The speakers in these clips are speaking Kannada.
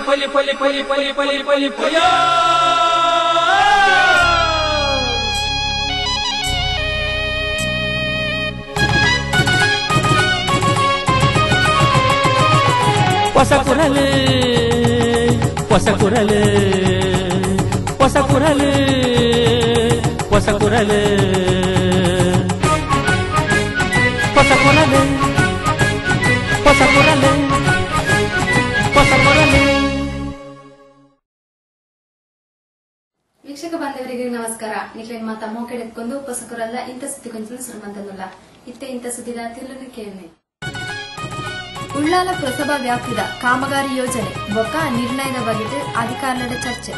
ಪಲಿ ಪಲಿ ಪಲಿ ಪಲಿ ಪಲಿ ಪಲಿ ಪಯ ಹೊಸ ಕುರಲು ಹೊಸ ಕುರಲು ಹೊಸ ಕುರಲು ಹೊಸ ಕುರಲು ಹೊಸ ಕುರಲು ಹೊಸ ಕುರಲು ಹೊಸ ಕುರಲು ವೀಕ್ಷಕ ಬಾಂಧವರಿಗೆ ನಮಸ್ಕಾರ ನಿಖಿಲ್ ಮಾತಾ ಮೋಕೆಡ್ ಎತ್ಕೊಂಡು ಪೊಸಕರಲ್ಲ ಇಂಥ ಸುದ್ದಿ ಕೊಂಚಲು ಸುರಮಂತಲ್ಲ ಇತ್ತೆ ಇಂಥ ಸುದ್ದಿದ ತಿರುಳನ್ನು ಕೇಳಿ ಉಳ್ಳಾಲ ಪುರಸಭಾ ವ್ಯಾಪ್ತಿದ ಕಾಮಗಾರಿ ಯೋಜನೆ ಬೊಕ್ಕ ನಿರ್ಣಯದ ಬಗೆಟ್ ಅಧಿಕಾರಿಗಳ ಚರ್ಚೆ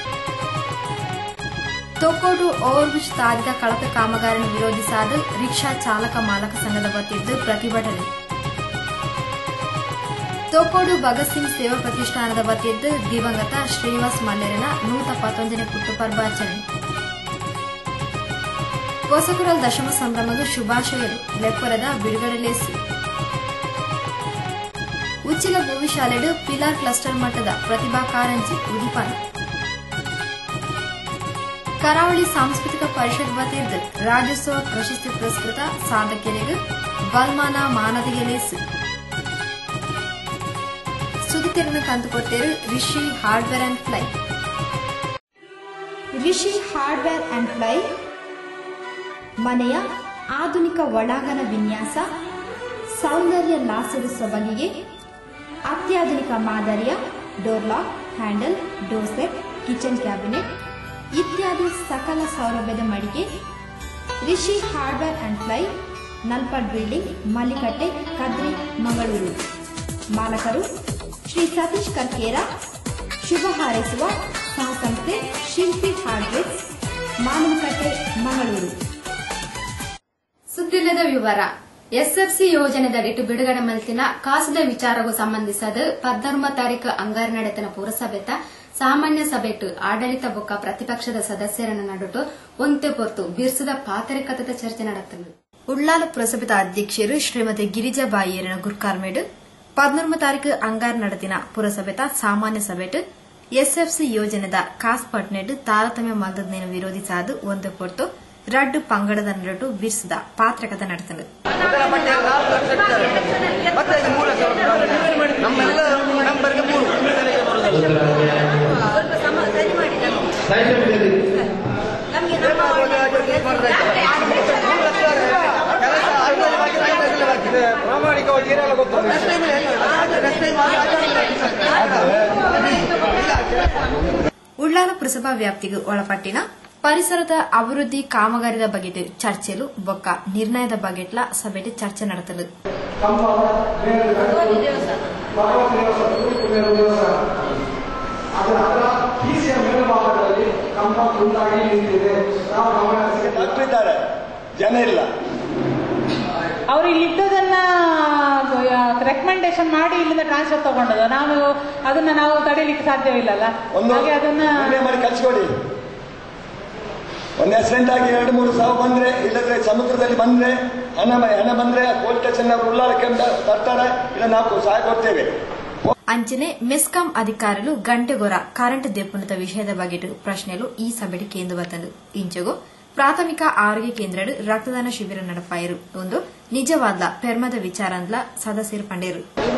ತೋಕೋಡು ಓವರ್ಬ್ರಿಡ್ಜ್ ತಾರಿದ ಕಳಪೆ ಕಾಮಗಾರಿಯನ್ನು ವಿರೋಧಿಸಾದ ರಿಕ್ಷಾ ಚಾಲಕ ಮಾಲಕ ಸಂಘದ ವತಿಯಿಂದ ಪ್ರತಿಭಟನೆ ತೋಕೋಡು ಭಗತ್ ಸಿಂಗ್ ಸೇವಾ ಪ್ರತಿಷ್ಠಾನದ ವತಿಯಿಂದ ದಿವಂಗತ ಶ್ರೀನಿವಾಸ್ ಮಲ್ಲೇರನ ನೂತ ಪತ್ತೊಂದನೇ ಹುಟ್ಟುಹಬ್ಬಾಚರಣೆ ಹೊಸಕುರಲ್ ದಶಮ ಸಂಭ್ರಮದ ಶುಭಾಶಯಗಳು ಲೆಪ್ಪರದ ಬಿಡುಗಡೆ ಲೇಸು ಉಚ್ಚಿಲ ಭೂವಿಶಾಲೆಡು ಪಿಲಾರ್ ಕ್ಲಸ್ಟರ್ ಮಟ್ಟದ ಪ್ರತಿಭಾ ಕಾರಂಜಿ ಉದಿಪಾನ ಕರಾವಳಿ ಸಾಂಸ್ಕೃತಿಕ ಪರಿಷತ್ ವತಿಯಿಂದ ರಾಜ್ಯೋತ್ಸವ ಪ್ರಶಸ್ತಿ ಪುರಸ್ಕೃತ ಸಾಧಕರಿಗೆ ಬಲ್ಮಾನ ಮಾನದಿಗೆ ಲೇಸು ಸುದ್ದಿತಿರನ್ನು ಕಂತುಕೊಟ್ಟೇರು Rishi hardware and ply Rishi hardware and ply ಮನೆಯ ಆಧುನಿಕ ಒಳಾಂಗಣ ವಿನ್ಯಾಸ ಸೌಂದರ್ಯ ಲಾಸದ ಸೊಬಗಿಗೆ ಅತ್ಯಾಧುನಿಕ ಮಾದರಿಯ door lock handle door set kitchen cabinet ಇತ್ಯಾದಿ ಸಕಲ ಸೌಲಭ್ಯದ ಮಳಿಗೆ ರಿಷಿ ಹಾರ್ಡ್ವೇರ್ ಅಂಡ್ ಫ್ಲೈ ನಲ್ಪ ಡ್ರಿಲ್ಲಿಂಗ್ ಮಲ್ಲಿಕಟ್ಟೆ ಕದ್ರಿ ಮಂಗಳೂರು ಮಾಲಕರು ಶ್ರೀ ಸತೀಶ್ ಕರ್ಕೇರ ಶುಭ ಹಾರೈಸುವ ಸಹಸಂಸ್ಥೆ ಶಿಲ್ಪಿ ಹಾರ್ಡ್ವೇರ್ಸ್ ಮಾನವಕಟ್ಟೆ ಮಂಗಳೂರು ಸುದ್ದಿಲ್ಲದ ವಿವರ ಎಸ್ಎಫ್ಸಿ ಯೋಜನೆದಡಿಟ್ಟು ಬಿಡುಗಡೆ ಮಲ್ತಿನ ಕಾಸದ ವಿಚಾರಗೂ ಸಂಬಂಧಿಸದ ಪದ್ದರ್ಮ ತಾರೀಕು ಅಂಗಾರ ನಡೆತನ ಪುರಸಭೆತ ಸಾಮಾನ್ಯ ಸಭೆಟು ಆಡಳಿತ ಬೊಕ್ಕ ಪ್ರತಿಪಕ್ಷದ ಸದಸ್ಯರನ್ನ ನಡುಟು ಒಂತೆ ಪೊರ್ತು ಬಿರ್ಸದ ಪಾತರಿಕತದ ಚರ್ಚೆ ನಡೆತನು ಉಳ್ಳಾಲ ಪುರಸಭೆದ ಅಧ್ಯಕ್ಷರು ಶ್ರೀಮತಿ ಗಿರಿಜಾ ಬಾಯಿಯರನ ಗುರ್ಕಾರ್ಮೇಡು ಪದ್ನೊರ್ಮ ತಾರೀಕು ಅಂಗಾರ ನಡೆದಿನ ಪುರಸಭೆತ ಸಾಮಾನ್ಯ ಸಭೆಟ್ ಎಸ್ಎಫ್ಸಿ ಯೋಜನೆದ ಕಾಸ್ ಪಟ್ನೆಡ್ ತಾರತಮ್ಯ ಮಲ್ದದ್ನೇನು ವಿರೋಧಿಸಾದು ಒಂತೆ ಪೊರ್ತು ರಡ್ಡು ಪಂಗಡದ ನಡುಟು ಬಿರ್ಸದ ಪಾತ್ರಕತೆ ನಡೆತನು ಮತ್ತೆ ಇದು ಮೂಲ ನಮ್ಮೆಲ್ಲ ನಂಬರ್ಗೆ ಮೂರು ಪ್ರಾಮಾಣಿಕವಾಗಿ ಏನೆಲ್ಲ ಉಳ್ಳಾಲ ಪುರಸಭಾ ವ್ಯಾಪ್ತಿಗೆ ಒಳಪಟ್ಟಿನ ಪರಿಸರದ ಅಭಿವೃದ್ಧಿ ಕಾಮಗಾರಿದ ಬಗೆಟ್ ಚರ್ಚೆಲು ಬೊಕ್ಕ ನಿರ್ಣಯದ ಬಗೆಟ್ಲ ಸಭೆಟ್ ಚರ್ಚೆ ನಡೆತಲು ಇದ್ದಾರೆ ಜನ ಇಲ್ಲ ಅವರು ಇಲ್ಲಿದ್ದದನ್ನ ರೆಕಮೆಂಡೇಶನ್ ಮಾಡಿ ಇಲ್ಲಿಂದ ಟ್ರಾನ್ಸ್ಫರ್ ತಗೊಂಡದ್ದು ನಾವು ಅದನ್ನ ನಾವು ತಡೀಲಿಕ್ಕೆ ಸಾಧ್ಯವಿಲ್ಲಲ್ಲ ಒಂದು ಹಾಗೆ ಅದನ್ನ ನಿರ್ಣಯ ಮಾಡಿ ಕಳ್ಸಿಕೊಡಿ ಒಂದು ಆಕ್ಸಿಡೆಂಟ್ ಆಗಿ ಎರಡು ಮೂರು ಸಾವು ಬಂದ್ರೆ ಇಲ್ಲದ್ರೆ ಸಮುದ್ರದಲ್ಲಿ ಬಂದ್ರೆ ಹಣ ಹಣ ಬಂದ್ರೆ ಪೊಲೀಸ್ ಸ್ಟೇಷನ್ ಉಳ್ಳಾಲಕ್ಕೆ ಅಂತ ತರ್ತಾರೆ ಇಲ್ಲ ನಾವು ಸಹಾಯ ಕೊಡ್ತೇವೆ ಅಂಚನೆ ಮೆಸ್ಕಾಂ ಅಧಿಕಾರುలు ಗಂಟೆಗೊರ ಕರೆಂಟ್ ದೆಪ್ಪುನದ ವಿಷಯದ ಬಗೆಟ್ ಪ್ರಶ್ನೆಲು ಈ ಸಭೆಟ್ ಕೇಂದ್ರ ಬರ್ತದು ಇಂಚೆಗೂ ಪ್ರಾಥಮಿಕ ಆರೋಗ್ಯ ಕೇಂದ್ರಡು ರಕ್ತದಾನ ಶಿಬಿರ ನಡಪಾಯರು ಒಂದು ನಿಜವಾದ ಪೆರ್ಮದ ವಿಚಾರ ಅಂದ್ಲ ಸದಸ್ಯರು ಪಂಡೇರು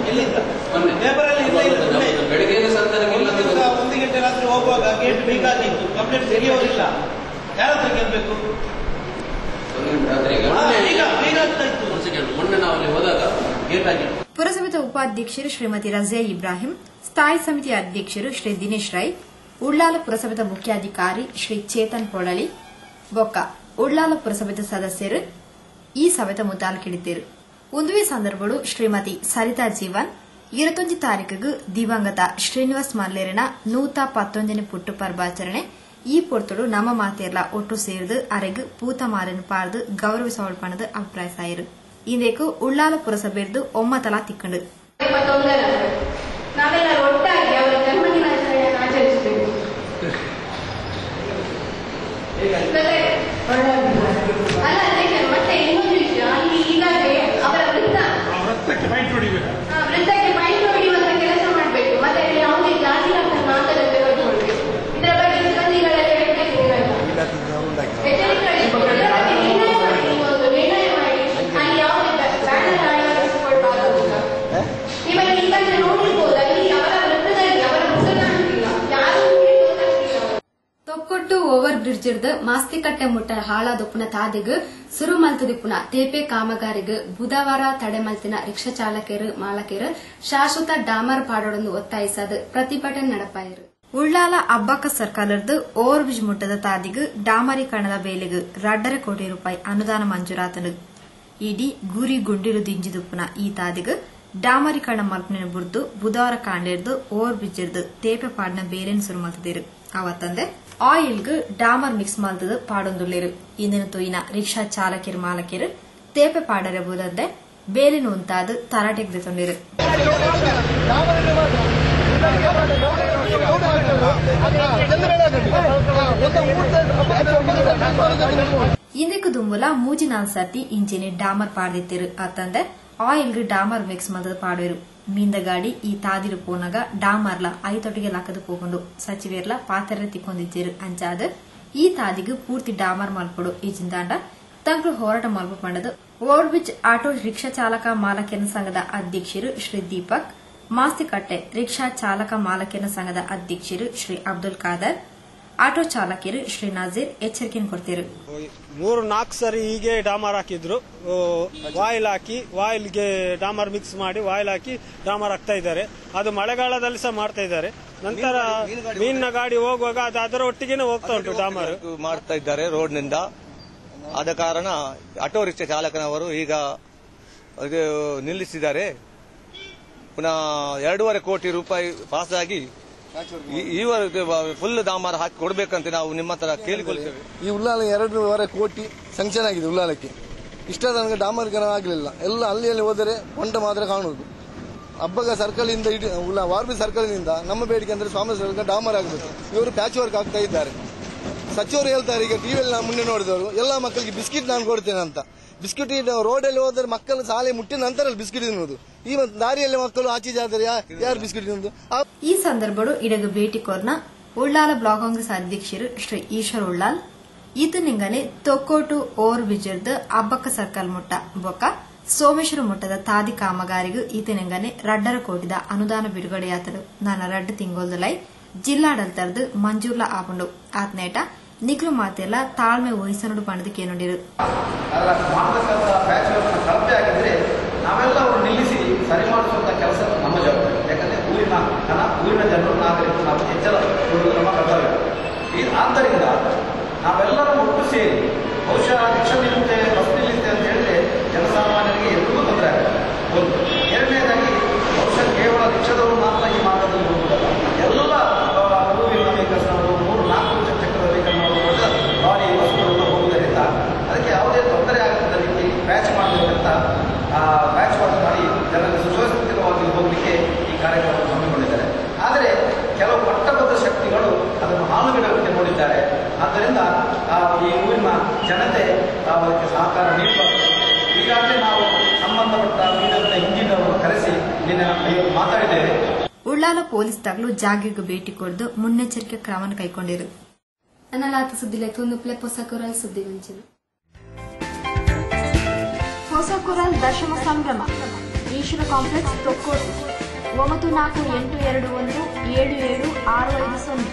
ಬೆಳಗ್ಗೆ ಸಂತಾನಕ್ಕೆ ಒಂದು ಗಂಟೆ ರಾತ್ರಿ ಹೋಗುವಾಗ ಗೇಟ್ ಬೇಕಾಗಿತ್ತು ಕಂಪ್ಲೇಂಟ್ ತೆಗೆಯೋರಿಲ್ಲ ಯಾರ ಹತ್ರ ಕೇಳಬೇಕು ಈಗ ಈಗ ಆಗ್ತಾ ಇತ್ತು ಮೊನ್ನೆ ನಾವು ಅಲ್ಲಿ ಹೋದಾಗ ಗೇಟ್ ಆಗಿ ಪುರಸಭೆದ ಉಪಾಧ್ಯಕ್ಷರು ಶ್ರೀಮತಿ ರಜಿಯಾ ಇಬ್ರಾಹಿಂ ಸ್ಥಾಯಿ ಸಮಿತಿ ಅಧ್ಯಕ್ಷರು ಶ್ರೀ ದಿನೇಶ್ ರೈ ಉಳ್ಳಾಲ ಪುರಸಭೆದ ಮುಖ್ಯಾಧಿಕಾರಿ ಶ್ರೀ ಚೇತನ್ ಪೊಳಲಿ ಬೊಕ್ಕ ಉಳ್ಳಾಲ ಪುರಸಭೆದ ಸದಸ್ಯರು ಈ ಸಭೆದ ಮುದ್ದಾಲ್ಕಿಡಿದ್ದೇರು ಒಂದುವೆ ಸಂದರ್ಭಗಳು ಶ್ರೀಮತಿ ಸರಿತಾ ಜೀವನ್ ಇರತ್ತೊಂಜಿ ತಾರೀಕಿಗೆ ದಿವಂಗತ ಶ್ರೀನಿವಾಸ್ ಮಲ್ಲೇರನ ನೂತ ಪತ್ತೊಂದನೇ ಪುಟ್ಟು ಪರ್ವಾಚರಣೆ ಈ ಪೊರ್ತುಡು ನಮ್ಮ ಮಾತೆರ್ಲ ಒಟ್ಟು ಸೇರಿದು ಅರೆಗ್ ಪೂತ ಮಾರನ್ನು ಪಾರ್ದು ಗೌರವಿಸವಳ್ಪಣದ ಅಭಿಪ್ರಾಯ ಸಾಯರು ಇಂದೇಕು ಉಳ್ಳಾಲ ಪುರಸಭೆರ್ದು ಒಮ್ಮತಲ ತಿಕ್ಕಂಡು ನಾವೆಲ್ಲ ಒಟ್ಟಾಗಿ ಅವರ ಜನ್ಮದಿನಾಚರಣೆಯನ್ನು ಆಚರಿಸಬೇಕು ಅಲ್ಲ ಅಧ್ಯಕ್ಷ ಮತ್ತೆ ಇನ್ನೊಂದು ವಿಷಯ ಅಲ್ಲಿ ಈಗಾಗಲೇ ಅವರ ವೃತ್ತ ವೃತ್ತಕ್ಕೆ ಫೈಟ್ ಹೊಡಿಬೇಕು ಆ, ವೃತ್ತಕ್ಕೆ ಮೈಕ್ ಹೊಡೆಯುವಂತ ಕೆಲಸ ಮಾಡಬೇಕು ಮತ್ತೆ ಅಲ್ಲಿ ಯಾವುದೇ ಜಾತಿ ಬಿಜ್ಜಿಡ್ದು ಮಾಸ್ತಿಕಟ್ಟೆ ಮುಟ್ಟ ಹಾಳಾದುಪ್ಪುನ ತಾದಿಗ್ ಸುರು ಮಲ್ತುದಿಪ್ಪುನ ತೇಪೆ ಕಾಮಗಾರಿಗ್ ಬುಧವಾರ ತಡೆ ಮಲ್ತಿನ ರಿಕ್ಷಾ ಚಾಲಕರು ಮಾಲಕರು ಶಾಶ್ವತ ಡಾಮರ್ ಪಾಡೋಡೊಂದು ಒತ್ತಾಯಿಸದು ಪ್ರತಿಭಟನೆ ನಡಪಾಯಿರು ಉಳ್ಳಾಲ ಅಬ್ಬಕ್ಕ ಸರ್ಕಾರದ್ದು ಓವರ್ ಬ್ರಿಡ್ಜ್ ಮುಟ್ಟದ ತಾದಿಗ್ ಡಾಮರೀಕರಣದ ಬೇಲೆಗ್ ಎರಡரை ಕೋಟಿ ರೂಪಾಯಿ ಅನುದಾನ ಮಂಜೂರಾತನು ಇಡೀ ಗುರಿ ಗುಂಡಿರು ದಿಂಜಿದುಪ್ಪುನ ಈ ತಾದಿಗ್ ಡಾಮರೀಕರಣ ಮಲ್ಪನ ಬುರ್ದು ಬುಧವಾರ ಕಾಂಡಿರ್ದು ಓವರ್ ಬ್ರಿಡ್ಜ್ ಇರ್ದು ತೇಪೆ ಪಾಡ್ನ ಬೇರೆನ್ ಸುರು ಮಲ್ತದಿರು ಅವತ್ತಂದೆ ಆಯಿಲ್ಗ್ ಡಾಮರ್ ಮಿಕ್ಸ್ ಮಲ್ತದ ಪಾಡೊಂದುಳ್ಳಿರು ಇಂದಿನ ತೂಯಿನ ರಿಕ್ಷಾ ಚಾಲಕಿರು ಮಾಲಕಿರು ತೇಪೆ ಪಾಡರೆ ಬುದದ್ದೆ ಬೇಲಿನ ಉಂತಾದು ತರಾಟೆಗೆ ತೊಂದಿರು ಇಂದಕ್ಕೆ ದುಂಬುಲ ಮೂಜಿ ನಾಲ್ ಸರ್ತಿ ಇಂಜಿನಿ ಡಾಮರ್ ಪಾಡ್ದಿತ್ತಿರು ಅತ್ತಂದೆ ಆಯಿಲ್ಗ್ ಡಾಮರ್ ಮಿಕ್ಸ್ ಮಲ್ತದ ಪಾಡುವೆರು ಮೀಂದ ಗಾಡಿ ಈ ತಾದಿರು ಪೋನಾಗ ಡಾಮರ್ಲ ಐತೊಟ್ಟಿಗೆ ಲಕ್ಕದು ಪೋಕೊಂಡು ಸಚಿವೇರ್ಲ ಪಾತ್ರೆ ತಿಕ್ಕೊಂದಿದ್ದಿರು ಅಂಚಾದ ಈ ತಾದಿಗ್ ಪೂರ್ತಿ ಡಾಮರ್ ಮಲ್ಪಡು ಈ ಜಿಂದಾಂಡ ತಂಕ್ರು ಹೋರಾಟ ಮಲ್ಪ ಪಂಡದು ಓವರ್ ಬ್ರಿಡ್ಜ್ ಆಟೋ ರಿಕ್ಷಾ ಚಾಲಕ ಮಾಲಕಿಯನ ಸಂಘದ ಅಧ್ಯಕ್ಷರು ಶ್ರೀ ದೀಪಕ್ ಮಾಸ್ತಿಕಟ್ಟೆ ರಿಕ್ಷಾ ಚಾಲಕ ಮಾಲಕಿಯನ ಸಂಘದ ಅಧ್ಯಕ್ಷರು ಶ್ರೀ ಅಬ್ದುಲ್ ಖಾದರ್ ಆಟೋ ಚಾಲಕರು ಶ್ರೀ ನಜೀರ್ ಎಚ್ಚರಿಕೆಯನ್ನು ಕೊಡ್ತಿರು ಮೂರು ನಾಲ್ಕು ಸರಿ ಹೀಗೆ ಡಾಮರ್ ಹಾಕಿದ್ರು ಓ, ವಾಯಿಲ್ ಹಾಕಿ ವಾಯಿಲ್ಗೆ ಡಾಮರ್ ಮಿಕ್ಸ್ ಮಾಡಿ ವಾಯಿಲ್ ಹಾಕಿ ಡಾಮರ್ ಹಾಕ್ತಾ ಇದ್ದಾರೆ ಅದು ಮಳೆಗಾಲದಲ್ಲಿ ಸಹ ಮಾಡ್ತಾ ಇದ್ದಾರೆ ನಂತರ ಮೀನಿನ ಗಾಡಿ ಹೋಗುವಾಗ ಅದು ಅದರ ಒಟ್ಟಿಗೆನೆ ಹೋಗ್ತಾ ಉಂಟು ಡಾಮರ್ ಮಾಡ್ತಾ ಇದ್ದಾರೆ ರೋಡ್ನಿಂದ ಆದ ಕಾರಣ ಆಟೋ ರಿಕ್ಷಾ ಚಾಲಕನವರು ಈಗ ಅದು ನಿಲ್ಲಿಸಿದ್ದಾರೆ ಪುನಃ ಎರಡೂವರೆ ಕೋಟಿ ರೂಪಾಯಿ ಪಾಸ್ ಆಗಿ ಈ- ಈವರೆಗೆ ಫುಲ್ ದಾಮಾರ ಹಾಕಿ ಕೊಡ್ಬೇಕಂತ ನಾವು ನಿಮ್ಮ ಹತ್ರ ಕೇಳಿಕೊಳ್ತೇವೆ ಈ ಉಳ್ಳಾಲ ಎರಡೂವರೆ ಕೋಟಿ ಸಂಕ್ಷನ್ ಆಗಿದೆ ಉಳ್ಳಾಲಕ್ಕೆ ಇಷ್ಟ ನನಗೆ ಡಾಮರೀಕರಣ ಆಗಲಿಲ್ಲ ಎಲ್ಲ ಅಲ್ಲಿ ಅಲ್ಲಿ ಹೋದರೆ ಹೊಂಡ ಮಾತ್ರ ಕಾಣುವುದು ಹಬ್ಬಗ ಸರ್ಕಲಿಂದ ಇಡೀ ಉಳ್ಳ ವಾರ್ಬಿ ಸರ್ಕಲಿನಿಂದ ನಮ್ಮ ಬೇಡಿಕೆ ಅಂದ್ರೆ ಸ್ವಾಮಿ ಸರ್ಕಲ್ ಡಾಮರ್ ಆಗಬೇಕು ಇವರು ಪ್ಯಾಚ್ ವರ್ಕ್ ಆಗ್ತಾ ಇದ್ದಾರೆ ಸಚಿವರು ಹೇಳ್ತಾರೆ ಈಗ ಟಿವಿಯಲ್ಲಿ ನಾನು ಮುನ್ನೆ ನೋಡಿದವರು ಎಲ್ಲ ಮಕ್ಕಳಿಗೆ ಬಿಸ್ಕಿಟ್ ನಾನು ಕೊಡ್ತೇನೆ ಅಂತ ಬಿಸ್ಕಿಟ್ ರೋಡಲ್ಲಿ ಹೋದರೆ ಮಕ್ಕಳು ಶಾಲೆ ಮುಟ್ಟಿದ ನಂತರ ಬಿಸ್ಕಿಟ್ ತಿನ್ನುವುದು ಈ ಒಂದು ದಾರಿಯಲ್ಲಿ ಮಕ್ಕಳು ಆಚೆ ಜಾದರೆ ಯಾರು ಬಿಸ್ಕಿಟ್ ತಿನ್ನುವುದು ಆ ಈ ಸಂದರ್ಭಡು ಇಡಗು ಭೇಟಿ ಕೋರ್ನ ಉಳ್ಳಾಲ ಬ್ಲಾಕ್ ಕಾಂಗ್ರೆಸ್ ಅಧ್ಯಕ್ಷರು ಶ್ರೀ ಈಶ್ವರ್ ಉಳ್ಳಾಲ್ ಈತ ನಿಂಗನೆ ತೊಕ್ಕೋಟು ಓವರ್ ಬಿಜಿರ್ದ ಅಬ್ಬಕ್ಕ ಸರ್ಕಲ್ ಮುಟ್ಟ ಬೊಕ್ಕ ಸೋಮೇಶ್ವರ ಮುಟ್ಟದ ತಾದಿ ಕಾಮಗಾರಿಗೂ ಈತ ನಿಂಗನೆ ರಡ್ಡರ ಕೋಟಿದ ಅನುದಾನ ಬಿಡುಗಡೆಯಾತರು ನನ್ನ ರಡ್ಡು ತಿಂಗೋಲ್ದಲೈ ಜಿಲ್ಲಾಡಳಿತರದು ಮಂಜೂರ್ಲ ಆಪುಂಡು ಆತ್ನೇಟ ನಿಗ್ಲು ಮಾತೆಲ್ಲ ತಾಳ್ಮೆ ವಹಿಸನುಡು ಪಣದಕ್ಕೆ ನುಡಿರು ಅದರ ಮಾಡತಕ್ಕಂಥ ಬ್ಯಾಚ್ ವ್ಯವಸ್ಥೆ ಕಳಪೆ ಆಗಿದ್ರೆ ನಾವೆಲ್ಲ ಅವರು ನಿಲ್ಲಿಸಿ ಸರಿ ಮಾಡಿಸುವಂಥ ಕೆಲಸ ನಮ್ಮ ಜವಾಬ್ದಾರಿ ಯಾಕಂದ್ರೆ ಊರಿನ ಜನ ಊರಿನ ಜನರು ನಾಗರಿಕರು ನಾವು ಎಚ್ಚರ ಕೊಡುವುದು ನಮ್ಮ ಕರ್ತವ್ಯ ಈ ಆದ್ದರಿಂದ ನಾವೆಲ್ಲರೂ ಒಟ್ಟು ಸೇರಿ ಬಹುಶಃ ರಿಕ್ಷಾ ನಿಲ್ಲುತ್ತೆ ಬಸ್ ನಿಲ್ಲುತ್ತೆ ಅಂತ ಹೇಳಿದ್ರೆ ಜನಸಾಮಾನ್ಯರಿಗೆ ಎಲ್ರಿಗೂ ತೊಂದರೆ ಆಗುತ್ತೆ ಒಂದು ಎರಡನೇದಾಗಿ ಬಹುಶಃ ಕೇವಲ ರಿಕ್ಷಾದವರು ಮಾತ್ರ ಈ ಮಾರ್ಗದಲ್ಲಿ ಹೋಗುವುದಲ್ಲ ಎಲ್ಲ ಟೂ ವೀಲರ್ ವೆಹಿಕಲ್ಸ್ನವರು ಮೂರು ನಾಲ್ಕು ಚಕ್ರದ ವೆಹಿಕಲ್ನವರು ಕೂಡ ಲಾರಿ ಬಸ್ಗಳನ್ನು ಹೋಗುವುದರಿಂದ ಅದಕ್ಕೆ ಯಾವುದೇ ತೊಂದರೆ ಆಗದ ರೀತಿ ಪ್ಯಾಚ್ ಮಾಡಬೇಕಂತ ಪ್ಯಾಚ್ ವರ್ಕ್ ಮಾಡಿ ಜನರಿಗೆ ಸುವ್ಯವಸ್ಥಿತವಾಗಿ ಹೋಗಲಿಕ್ಕೆ ಈ ಕಾರ್ಯಕ್ರಮವನ್ನು ಹಮ್ಮಿಕೊಂಡಿದ್ದಾರೆ ಆದರೆ ಕೆಲವು ಪಟ್ಟಬದ್ಧ ಶಕ್ತಿಗಳು ಅದನ್ನು ಹಾಳುಗೆಡಲಿಕ್ಕೆ ನೋಡಿದ್ದಾರೆ ಆದ್ದರಿಂದ ಆ, ಈ ಊರಿನ ಜನತೆ ಆ, ಅದಕ್ಕೆ ಸಹಕಾರ ನೀಡಬಾರದು ಈಗಾಗಲೇ ನಾವು ಸಂಬಂಧಪಟ್ಟ ಮೀಡಿಯಾದ ಇಂಜಿನಿಯರ್ಗಳನ್ನು ಕರೆಸಿ ನಿನ್ನೆ ಇವತ್ತು ಮಾತಾಡಿದ್ದೇವೆ ಉಳ್ಳಾಲ ಪೊಲೀಸ್ ತಗಲು ಜಾಗಿಗೆ ಭೇಟಿ ಕೊಡ್ದು ಮುನ್ನೆಚ್ಚರಿಕೆ ಕ್ರಮ ಕೈಗೊಂಡಿರು ಅನ್ನಲಾತ ಸುದ್ದಿಲೆ ತುಂದುಪ್ಲೆ ಪೊಸಕುರಲ್ ಸುದ್ದಿ ವಂಚಿನ ಹೊಸ ಕುರಲ್ ದಶಮ ಸಂಭ್ರಮ ಈಶ್ವರ ಕಾಂಪ್ಲೆಕ್ಸ್ ತೊಕ್ಕೋಟು ಒಂಬತ್ತು ನಾಲ್ಕು ಎಂಟು ಎರಡು ಒಂದು ಏಳು ಏಳು ಆರು ಐದು ಸೊನ್ನೆ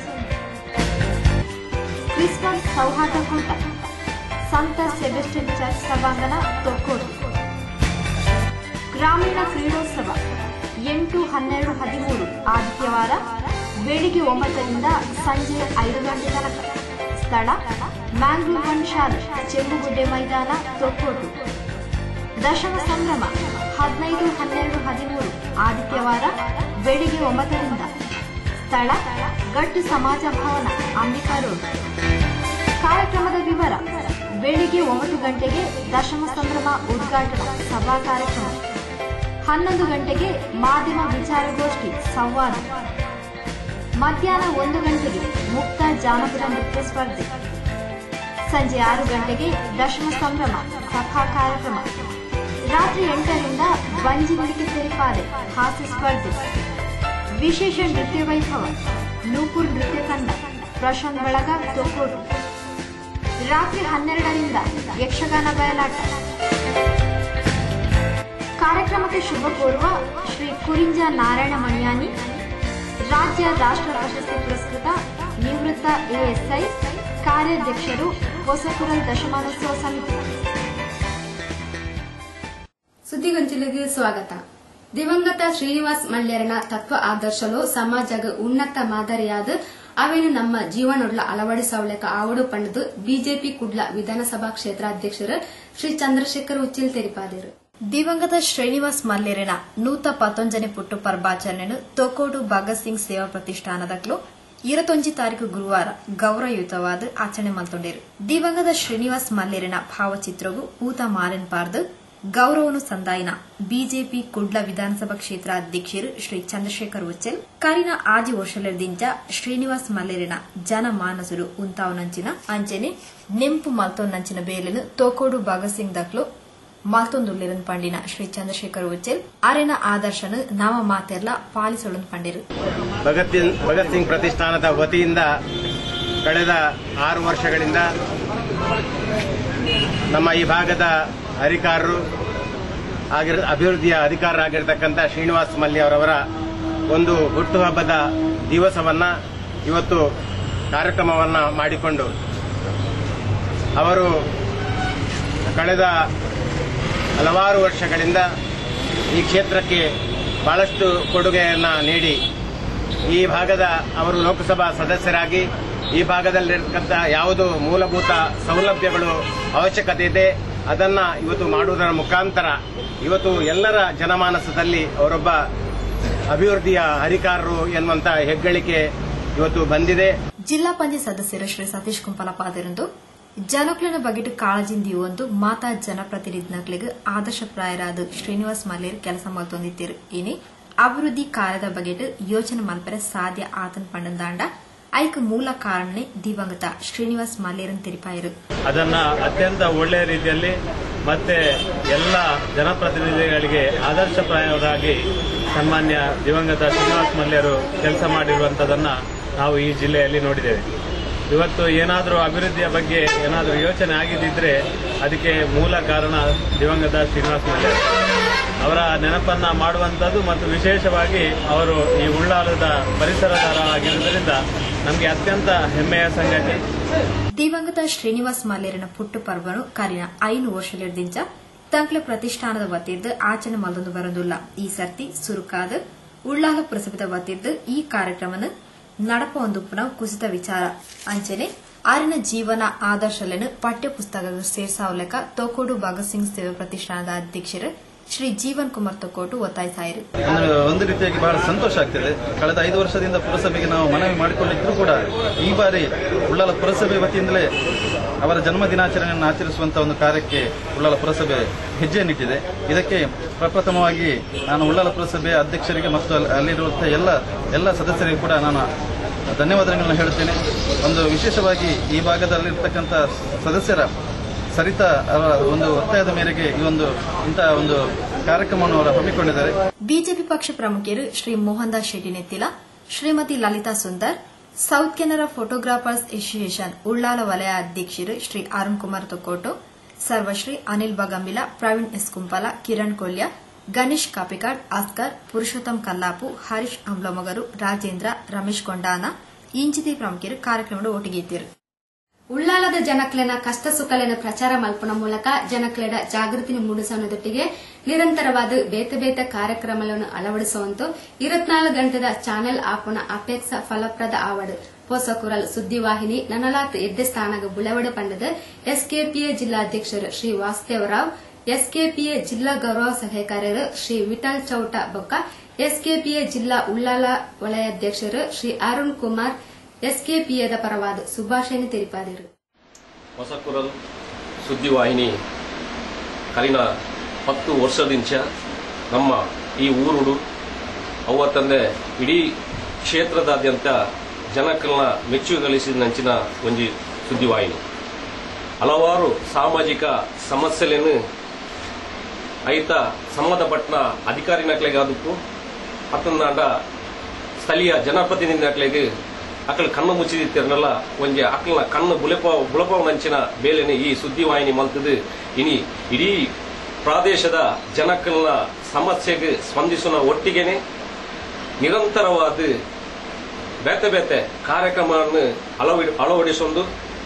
ಕ್ರಿಸ್ಮಸ್ ಸೌಹಾರ್ದ ಕೂಟ ಸಂತ ಸೆಬೆಸ್ಟಿಯನ್ ಚರ್ಚ್ ಸಭಾಂಗಣ ತೊಕ್ಕೋಟು ಗ್ರಾಮೀಣ ಕ್ರೀಡೋತ್ಸವ ಎಂಟು ಹನ್ನೆರಡು ಹದಿಮೂರು ಆದಿತ್ಯವಾರ ಬೆಳಿಗ್ಗೆ ಒಂಬತ್ತರಿಂದ ಸಂಜೆ ಐದು ಗಂಟೆ ತನಕ ಸ್ಥಳ ಮ್ಯಾಂಗ್ಳೂರ್ ಒನ್ ಶಾಲೆ ಚೆಂಬುಗುಡ್ಡೆ ಮೈದಾನ ತೊಕ್ಕೋಟು ದಶಮ ಸಂಭ್ರಮ ಹದಿನೈದು ಹನ್ನೆರಡು ಹದಿಮೂರು ಆದಿತ್ಯವಾರ ಬೆಳಿಗ್ಗೆ ಒಂಬತ್ತರಿಂದ ಸ್ಥಳ ಗಟ್ಟು ಸಮಾಜ ಭವನ ಅಂಬಿಕಾ ರೋಡ್ ಕಾರ್ಯಕ್ರಮದ ವಿವರ ಬೆಳಿಗ್ಗೆ ಒಂಬತ್ತು ಗಂಟೆಗೆ ದಶಮ ಸಂಭ್ರಮ ಉದ್ಘಾಟನಾ ಸಭಾ ಕಾರ್ಯಕ್ರಮ ಹನ್ನೊಂದು ಗಂಟೆಗೆ ಮಾಧ್ಯಮ ವಿಚಾರಗೋಷ್ಠಿ ಸಂವಾದ ಮಧ್ಯಾಹ್ನ ಒಂದು ಗಂಟೆಗೆ ಮುಕ್ತ ಜಾನಪದ ನೃತ್ಯ ಸ್ಪರ್ಧೆ ಸಂಜೆ ಆರು ಗಂಟೆಗೆ ದಶಮ ಸಂಭ್ರಮ ಸಭಾ ಕಾರ್ಯಕ್ರಮ ರಾತ್ರಿ ಎಂಟರಿಂದ ಬಂಜಿ ನುಡಿಕೆ ತೆರಿಪಾದೆ ಹಾಸ್ಯ ಸ್ಪರ್ಧೆ ವಿಶೇಷ ನೃತ್ಯ ವೈಭವ ನೂಪುರ್ ನೃತ್ಯ ತಂಡ ಪ್ರಶಾಂತ್ ಬಳಗ ತೊಕ್ಕೋಟು ರಾತ್ರಿ ಹನ್ನೆರಡರಿಂದ ಯಕ್ಷಗಾನ ಬಯಲಾಟ ಕಾರ್ಯಕ್ರಮಕ್ಕೆ ಶುಭ ಕೋರುವ ಶ್ರೀ ಕುರಿಂಜ ನಾರಾಯಣ ಮಣಿಯಾನಿ ರಾಜ್ಯ ರಾಷ್ಟ್ರ ಪ್ರಶಸ್ತಿ ಪುರಸ್ಕೃತ ನಿವೃತ್ತ ಎಎಸ್ಐ ಕಾರ್ಯಾಧ್ಯಕ್ಷರು ಹೊಸಕುರಲ್ ದಶಮಾನೋತ್ಸವ ಸಮಿತಿ ಸುದ್ದಿಗೊಂಚಿಲಿಗೆ ಸ್ವಾಗತ ದಿವಂಗತ ಶ್ರೀನಿವಾಸ್ ಮಲ್ಯರನ ತತ್ವ ಆದರ್ಶಲು ಸಮಾಜಗ ಉನ್ನತ ಮಾದರಿಯಾದ ಅವೇನು ನಮ್ಮ ಜೀವನೊಡ್ಲ ಅಳವಡಿಸವಳೆಕ ಆವಡು ಪಂಡದು ಬಿಜೆಪಿ ಕುಡ್ಲ ವಿಧಾನಸಭಾ ಕ್ಷೇತ್ರ ಅಧ್ಯಕ್ಷರು ಶ್ರೀ ಚಂದ್ರಶೇಖರ್ ಉಚ್ಚಿಲ್ ತೆರಿಪಾದರು ದಿವಂಗತ ಶ್ರೀನಿವಾಸ್ ಮಲ್ಲೇರಿನ ನೂತ ಪತ್ತೊಂಜನೆ ಪುಟ್ಟು ಪರ್ಬಾಚರಣೆಯನ್ನು ತೊಕೋಡು ಭಗತ್ ಸಿಂಗ್ ಸೇವಾ ಪ್ರತಿಷ್ಠಾನದಕ್ಲು ಇರತೊಂಜಿ ತಾರೀಕು ಗುರುವಾರ ಗೌರವಯುತವಾದ ಆಚರಣೆ ಮಲ್ತೊಂಡೇರು ದಿವಂಗತ ಶ್ರೀನಿವಾಸ್ ಮಲ್ಲೇರಿನ ಭಾವಚಿತ್ರಗೂ ಪೂತ ಮಾರೆನ್ ಪಾರ್ದು ಗೌರವನು ಸಂದಾಯಿನ ಬಿಜೆಪಿ ಕುಡ್ಲ ವಿಧಾನಸಭಾ ಕ್ಷೇತ್ರ ಅಧ್ಯಕ್ಷರು ಶ್ರೀ ಚಂದ್ರಶೇಖರ್ ಉಚ್ಚಲ್ ಕರಿನ ಆಜಿ ವರ್ಷಲರ್ದಿಂಚ ಶ್ರೀನಿವಾಸ್ ಮಲ್ಲೇರಿನ ಜನಮಾನಸುಲು ಉಂತಾವನಂಚಿನ ಅಂಚೆನೆ ನೆಂಪು ಮಲ್ತೊನ್ನಂಚಿನ ಬೇಲೆನು ತೋಕೋಡು ಭಗತ್ ಸಿಂಗ್ ದಕ್ಲು ಮಲ್ತೊಂದುಳ್ಳಿರನ್ ಪಂಡಿನ ಶ್ರೀ ಚಂದ್ರಶೇಖರ್ ಉಚ್ಚಲ್ ಅರೆನ ಆದರ್ಶನು ನಾಮ ಮಾತೆರ್ಲ ಪಾಲಿಸೊಳನ್ ಪಂಡಿರು ಭಗತ್ ಸಿಂಗ್ ಭಗತ್ ಸಿಂಗ್ ಪ್ರತಿಷ್ಠಾನದ ವತಿಯಿಂದ ಕಳೆದ ಆರು ವರ್ಷಗಳಿಂದ ನಮ್ಮ ಈ ಭಾಗದ ಅಧಿಕಾರರು ಆಗಿರ ಅಭಿವೃದ್ಧಿಯ ಅಧಿಕಾರರಾಗಿರ್ತಕ್ಕಂಥ ಶ್ರೀನಿವಾಸ್ ಮಲ್ಯ ಅವರವರ ಒಂದು ಹುಟ್ಟುಹಬ್ಬದ ದಿವಸವನ್ನ ಇವತ್ತು ಕಾರ್ಯಕ್ರಮವನ್ನ ಮಾಡಿಕೊಂಡು ಅವರು ಕಳೆದ ಹಲವಾರು ವರ್ಷಗಳಿಂದ ಈ ಕ್ಷೇತ್ರಕ್ಕೆ ಬಹಳಷ್ಟು ಕೊಡುಗೆಯನ್ನ ನೀಡಿ ಈ ಭಾಗದ ಅವರು ಲೋಕಸಭಾ ಸದಸ್ಯರಾಗಿ ಈ ಭಾಗದಲ್ಲಿರ್ತಕ್ಕಂಥ ಯಾವುದು ಮೂಲಭೂತ ಸೌಲಭ್ಯಗಳು ಅವಶ್ಯಕತೆ ಇದೆ ಅದನ್ನ ಇವತ್ತು ಮಾಡುವುದರ ಮುಖಾಂತರ ಇವತ್ತು ಎಲ್ಲರ ಜನಮಾನಸದಲ್ಲಿ ಅವರೊಬ್ಬ ಅಭಿವೃದ್ಧಿಯ ಅಧಿಕಾರರು ಎನ್ನುವಂತ ಹೆಗ್ಗಳಿಕೆ ಇವತ್ತು ಬಂದಿದೆ ಜಿಲ್ಲಾ ಪಂಚಾಯತ್ ಸದಸ್ಯರು ಶ್ರೀ ಸತೀಶ್ ಕುಂಪಲಪಾದಿರಂದು ಜನಕ್ಲನ ಬಗೆಟ್ ಕಾಳಜಿಂದಿ ಒಂದು ಮಾತಾ ಜನಪ್ರತಿನಿಧಿನಕ್ಲಿಗೆ ಆದರ್ಶಪ್ರಾಯರಾದ ಶ್ರೀನಿವಾಸ್ ಮಲ್ಲೇರ್ ಕೆಲಸ ಮಲ್ತೊಂದಿತ್ತಿರು ಇನಿ ಅಭಿವೃದ್ಧಿ ಕಾರ್ಯದ ಬಗೆಟ್ ಯೋಚನೆ ಮಲ್ಪರೆ ಸಾಧ್ಯ ಆತನ್ ಪಂಡಂದಾಂಡ ಐಕ್ ಮೂಲ ಕಾರಣನೆ ದಿವಂಗತ ಶ್ರೀನಿವಾಸ್ ಮಲ್ಲೇರನ್ ತಿರುಪಾಯರು ಅದನ್ನ ಅತ್ಯಂತ ಒಳ್ಳೆಯ ರೀತಿಯಲ್ಲಿ ಮತ್ತೆ ಎಲ್ಲ ಜನಪ್ರತಿನಿಧಿಗಳಿಗೆ ಆದರ್ಶಪ್ರಾಯರಾಗಿ ಸನ್ಮಾನ್ಯ ದಿವಂಗತ ಶ್ರೀನಿವಾಸ್ ಮಲ್ಯರು ಕೆಲಸ ಮಾಡಿರುವಂತದನ್ನ ನಾವು ಈ ಜಿಲ್ಲೆಯಲ್ಲಿ ನೋಡಿದ್ದೇವೆ ಇವತ್ತು ಏನಾದರೂ ಅಭಿವೃದ್ಧಿಯ ಬಗ್ಗೆ ಏನಾದರೂ ಯೋಚನೆ ಆಗಿದ್ದಿದ್ರೆ ಅದಕ್ಕೆ ಮೂಲ ಕಾರಣ ದಿವಂಗತ ಶ್ರೀನಿವಾಸ್ ಮಲ್ಯ ಅವರ ನೆನಪನ್ನ ಮಾಡುವಂತದ್ದು ಮತ್ತು ವಿಶೇಷವಾಗಿ ಅವರು ಈ ಉಳ್ಳಾಲದ ಪರಿಸರದಾರರಾಗಿರುವುದರಿಂದ ನಮಗೆ ಅತ್ಯಂತ ಹೆಮ್ಮೆಯ ಸಂಗತಿ ದಿವಂಗತ ಶ್ರೀನಿವಾಸ್ ಮಲ್ಲೇರನ ಪುಟ್ಟು ಪರ್ವನು ಕರಿನ ಐನು ವರ್ಷಲಿರ್ದಿಂಚ ತಂಕ್ಲ ಪ್ರತಿಷ್ಠಾನದ ವತಿರ್ದು ಆಚರಣೆ ಮಲ್ದೊಂದು ಬರೋದಿಲ್ಲ ಈ ಸರ್ತಿ ಸುರುಕಾದ ಉಳ್ಳಾಲ ಪುರಸಭೆದ ವತಿರ್ದು ಈ ಕಾರ್ಯಕ್ರಮನ ನಡಪ ಒಂದು ಪುನಃ ಕುಸಿತ ವಿಚಾರ ಅಂಚನೆ ಆರಿನ ಜೀವನ ಆದರ್ಶలను ಪಠ್ಯ ಪುಸ್ತಕಗಳು ಸೇರ್ಸಾವಲೆಕ ತೋಕೋಡು ಭಗತ್ ಸಿಂಗ್ ಸೇವಾ ಪ್ರತಿಷ್ಠಾನದ ಅಧ್ಯಕ್ಷರು ಶ್ರೀ ಜೀವನ್ ಕುಮಾರ್ ತೊಕೋಟು ಒತ್ತಾಯಿಸಾಯಿರು ಅಂದ್ರೆ ಒಂದು ರೀತಿಯಾಗಿ ಬಹಳ ಸಂತೋಷ ಆಗ್ತಿದೆ ಕಳೆದ ಐದು ವರ್ಷದಿಂದ ಪುರಸಭೆಗೆ ನಾವು ಮನವಿ ಮಾಡಿಕೊಂಡಿದ್ರು ಕೂಡ ಈ ಬಾರಿ ಉಳ್ಳಾಲ ಪುರಸಭೆ ವತಿಯಿಂದಲೇ ಅವರ ಜನ್ಮ ದಿನಾಚರಣೆಯನ್ನು ಆಚರಿಸುವಂತಹ ಒಂದು ಕಾರ್ಯಕ್ಕೆ ಉಳ್ಳಾಲ ಪುರಸಭೆ ಹೆಜ್ಜೆಯನ್ನಿಟ್ಟಿದೆ ಇದಕ್ಕೆ ಪ್ರಪ್ರಥಮವಾಗಿ ನಾನು ಉಳ್ಳಾಲ ಪುರಸಭೆಯ ಅಧ್ಯಕ್ಷರಿಗೆ ಮತ್ತು ಅಲ್ಲಿ- ಅಲ್ಲಿರುವಂತಹ ಎಲ್ಲ ಎಲ್ಲ ಸದಸ್ಯರಿಗೂ ಕೂಡ ನಾನು ಧನ್ಯವಾದಗಳನ್ನು ಹೇಳುತ್ತೇನೆ ಒಂದು ವಿಶೇಷವಾಗಿ ಈ ಭಾಗದಲ್ಲಿರ್ತಕ್ಕಂಥ ಸದಸ್ಯರ ಸರಿತಾ ಅವರ ಒಂದು ಒತ್ತಾಯದ ಮೇರೆಗೆ ಈ ಒಂದು ಇಂತಹ ಒಂದು ಕಾರ್ಯಕ್ರಮವನ್ನು ಅವರು ಹಮ್ಮಿಕೊಂಡಿದ್ದಾರೆ ಬಿಜೆಪಿ ಪಕ್ಷ ಪ್ರಮುಖರು Shri Mohan Das Shetty Nettila Shrimati Lalitha Sundar south Canara photographers association Ullala ವಲಯ ಅಧ್ಯಕ್ಷರು ಶ್ರೀ ಅರುಣ್ ಕುಮಾರ್ ತೊಕ್ಕೋಟು ಸರ್ವಶ್ರೀ ಅನಿಲ್ ಬಗಂಬಿಲ ಪ್ರವೀಣ್ ಎಸ್ ಕುಂಪಲ ಕಿರಣ್ ಕೊಲ್ಯ ಗಣೇಶ್ ಕಾಪಿಕಾಡ್ ಆಸ್ಕರ್ ಪುರುಷೋತ್ತಮ್ ಕಲ್ಲಾಪು ಹರೀಶ್ ಅಂಬ್ಲಮಗರು ರಾಜೇಂದ್ರ ರಮೇಶ್ ಕೊಂಡಾನ ಇಂಚಿತಿ ಪ್ರಮುಖರು ಕಾರ್ಯಕ್ರಮದ ಒಟ್ಟಿಗೆ ಇದ್ದರು ಉಳ್ಳಾಲದ ಜನಕ್ಲೆನ ಕಷ್ಟ ಸುಖಲೆನ ಪ್ರಚಾರ ಮಲ್ಪನ ಮೂಲಕ ಜನಕ್ಲೆಡ ಜಾಗೃತಿ ಮೂಡಿಸೋನದೊಟ್ಟಿಗೆ ನಿರಂತರವಾದ ಬೇತೆ ಬೇತೆ ಕಾರ್ಯಕ್ರಮಗಳನ್ನು ಅಳವಡಿಸುವಂತು ಇರತ್ನಾಲ್ಕು ಗಂಟೆದ ಚಾನೆಲ್ ಆಪುನ ಅಪೇಕ್ಷ ಫಲಪ್ರದ ಆವಡು ಪೋಸಕುರಲ್ ಸುದ್ದಿವಾಹಿನಿ ನನಲಾತ್ ಎಡ್ಡೆ ಸ್ಥಾನಗ ಬುಳವಡ ಪಂಡದ ಎಸ್ಕೆಪಿಎ ಜಿಲ್ಲಾಧ್ಯಕ್ಷರು ಶ್ರೀ ವಾಸುದೇವರಾವ್ ಎಸ್ಕೆಪಿಎ ಜಿಲ್ಲಾ ಗೌರವ ಸಲಹೆಕಾರರು ಶ್ರೀ ವಿಠಲ್ ಚೌಟ ಬೊಕ್ಕ ಎಸ್ಕೆಪಿಎ ಜಿಲ್ಲಾ ಉಳ್ಳಾಲ ವಲಯಾಧ್ಯಕ್ಷರು ಶ್ರೀ ಅರುಣ್ ಕುಮಾರ್ ಎಸ್ಕೆಪಿಎದ ಪರವಾದ ಸುಭಾಷಣೆ ತೆರಿಪಾದರು ಹೊಸಕುರಲ್ ಸುದ್ದಿವಾಹಿನಿ ಕಲಿನ ಹತ್ತು ವರ್ಷದಿಂಚ ನಮ್ಮ ಈ ಊರುಡು ಅವತ್ತಂದೆ ಇಡೀ ಕ್ಷೇತ್ರದಾದ್ಯಂತ ಜನಕ್ಕನ್ನ ಮೆಚ್ಚು ಗಳಿಸಿದ ನಂಚಿನ ಒಂಜಿ ಸುದ್ದಿವಾಹಿನಿ ಹಲವಾರು ಸಾಮಾಜಿಕ ಸಮಸ್ಯೆలను ಐತ ಸಂಬಂಧಪಟ್ಟ ಅಧಿಕಾರಿನಕ್ಲೆಗಾದಕ್ಕೂ ಅತ್ತಂದಾಂಡ ಸ್ಥಳೀಯ ಜನಪ್ರತಿನಿಧಿನಕ್ಲೆಗೆ ಅಕ್ಕಳ ಕಣ್ಣು ಮುಚ್ಚಿದಿತ್ತಿರನಲ್ಲ ಒಂಜಿ ಅಕ್ಕಳ ಕಣ್ಣು ಬುಲೆಪ ಬುಳಪ ನಂಚಿನ ಬೇಲೆನೆ ಈ ಸುದ್ದಿವಾಹಿನಿ ಮಲ್ತದು ಇನಿ ಇಡೀ ಪ್ರಾದೇಶದ ಜನಕ್ಕಲ್ನ ಸಮಸ್ಯೆಗೆ ಸ್ಪಂದಿಸುವ ಒಟ್ಟಿಗೆನೆ ನಿರಂತರವಾದ ಬೇತೆ ಬೇತೆ ಕಾರ್ಯಕ್ರಮವನ್ನು ಅಳವಡಿ ಅಳವಡಿಸೊಂದು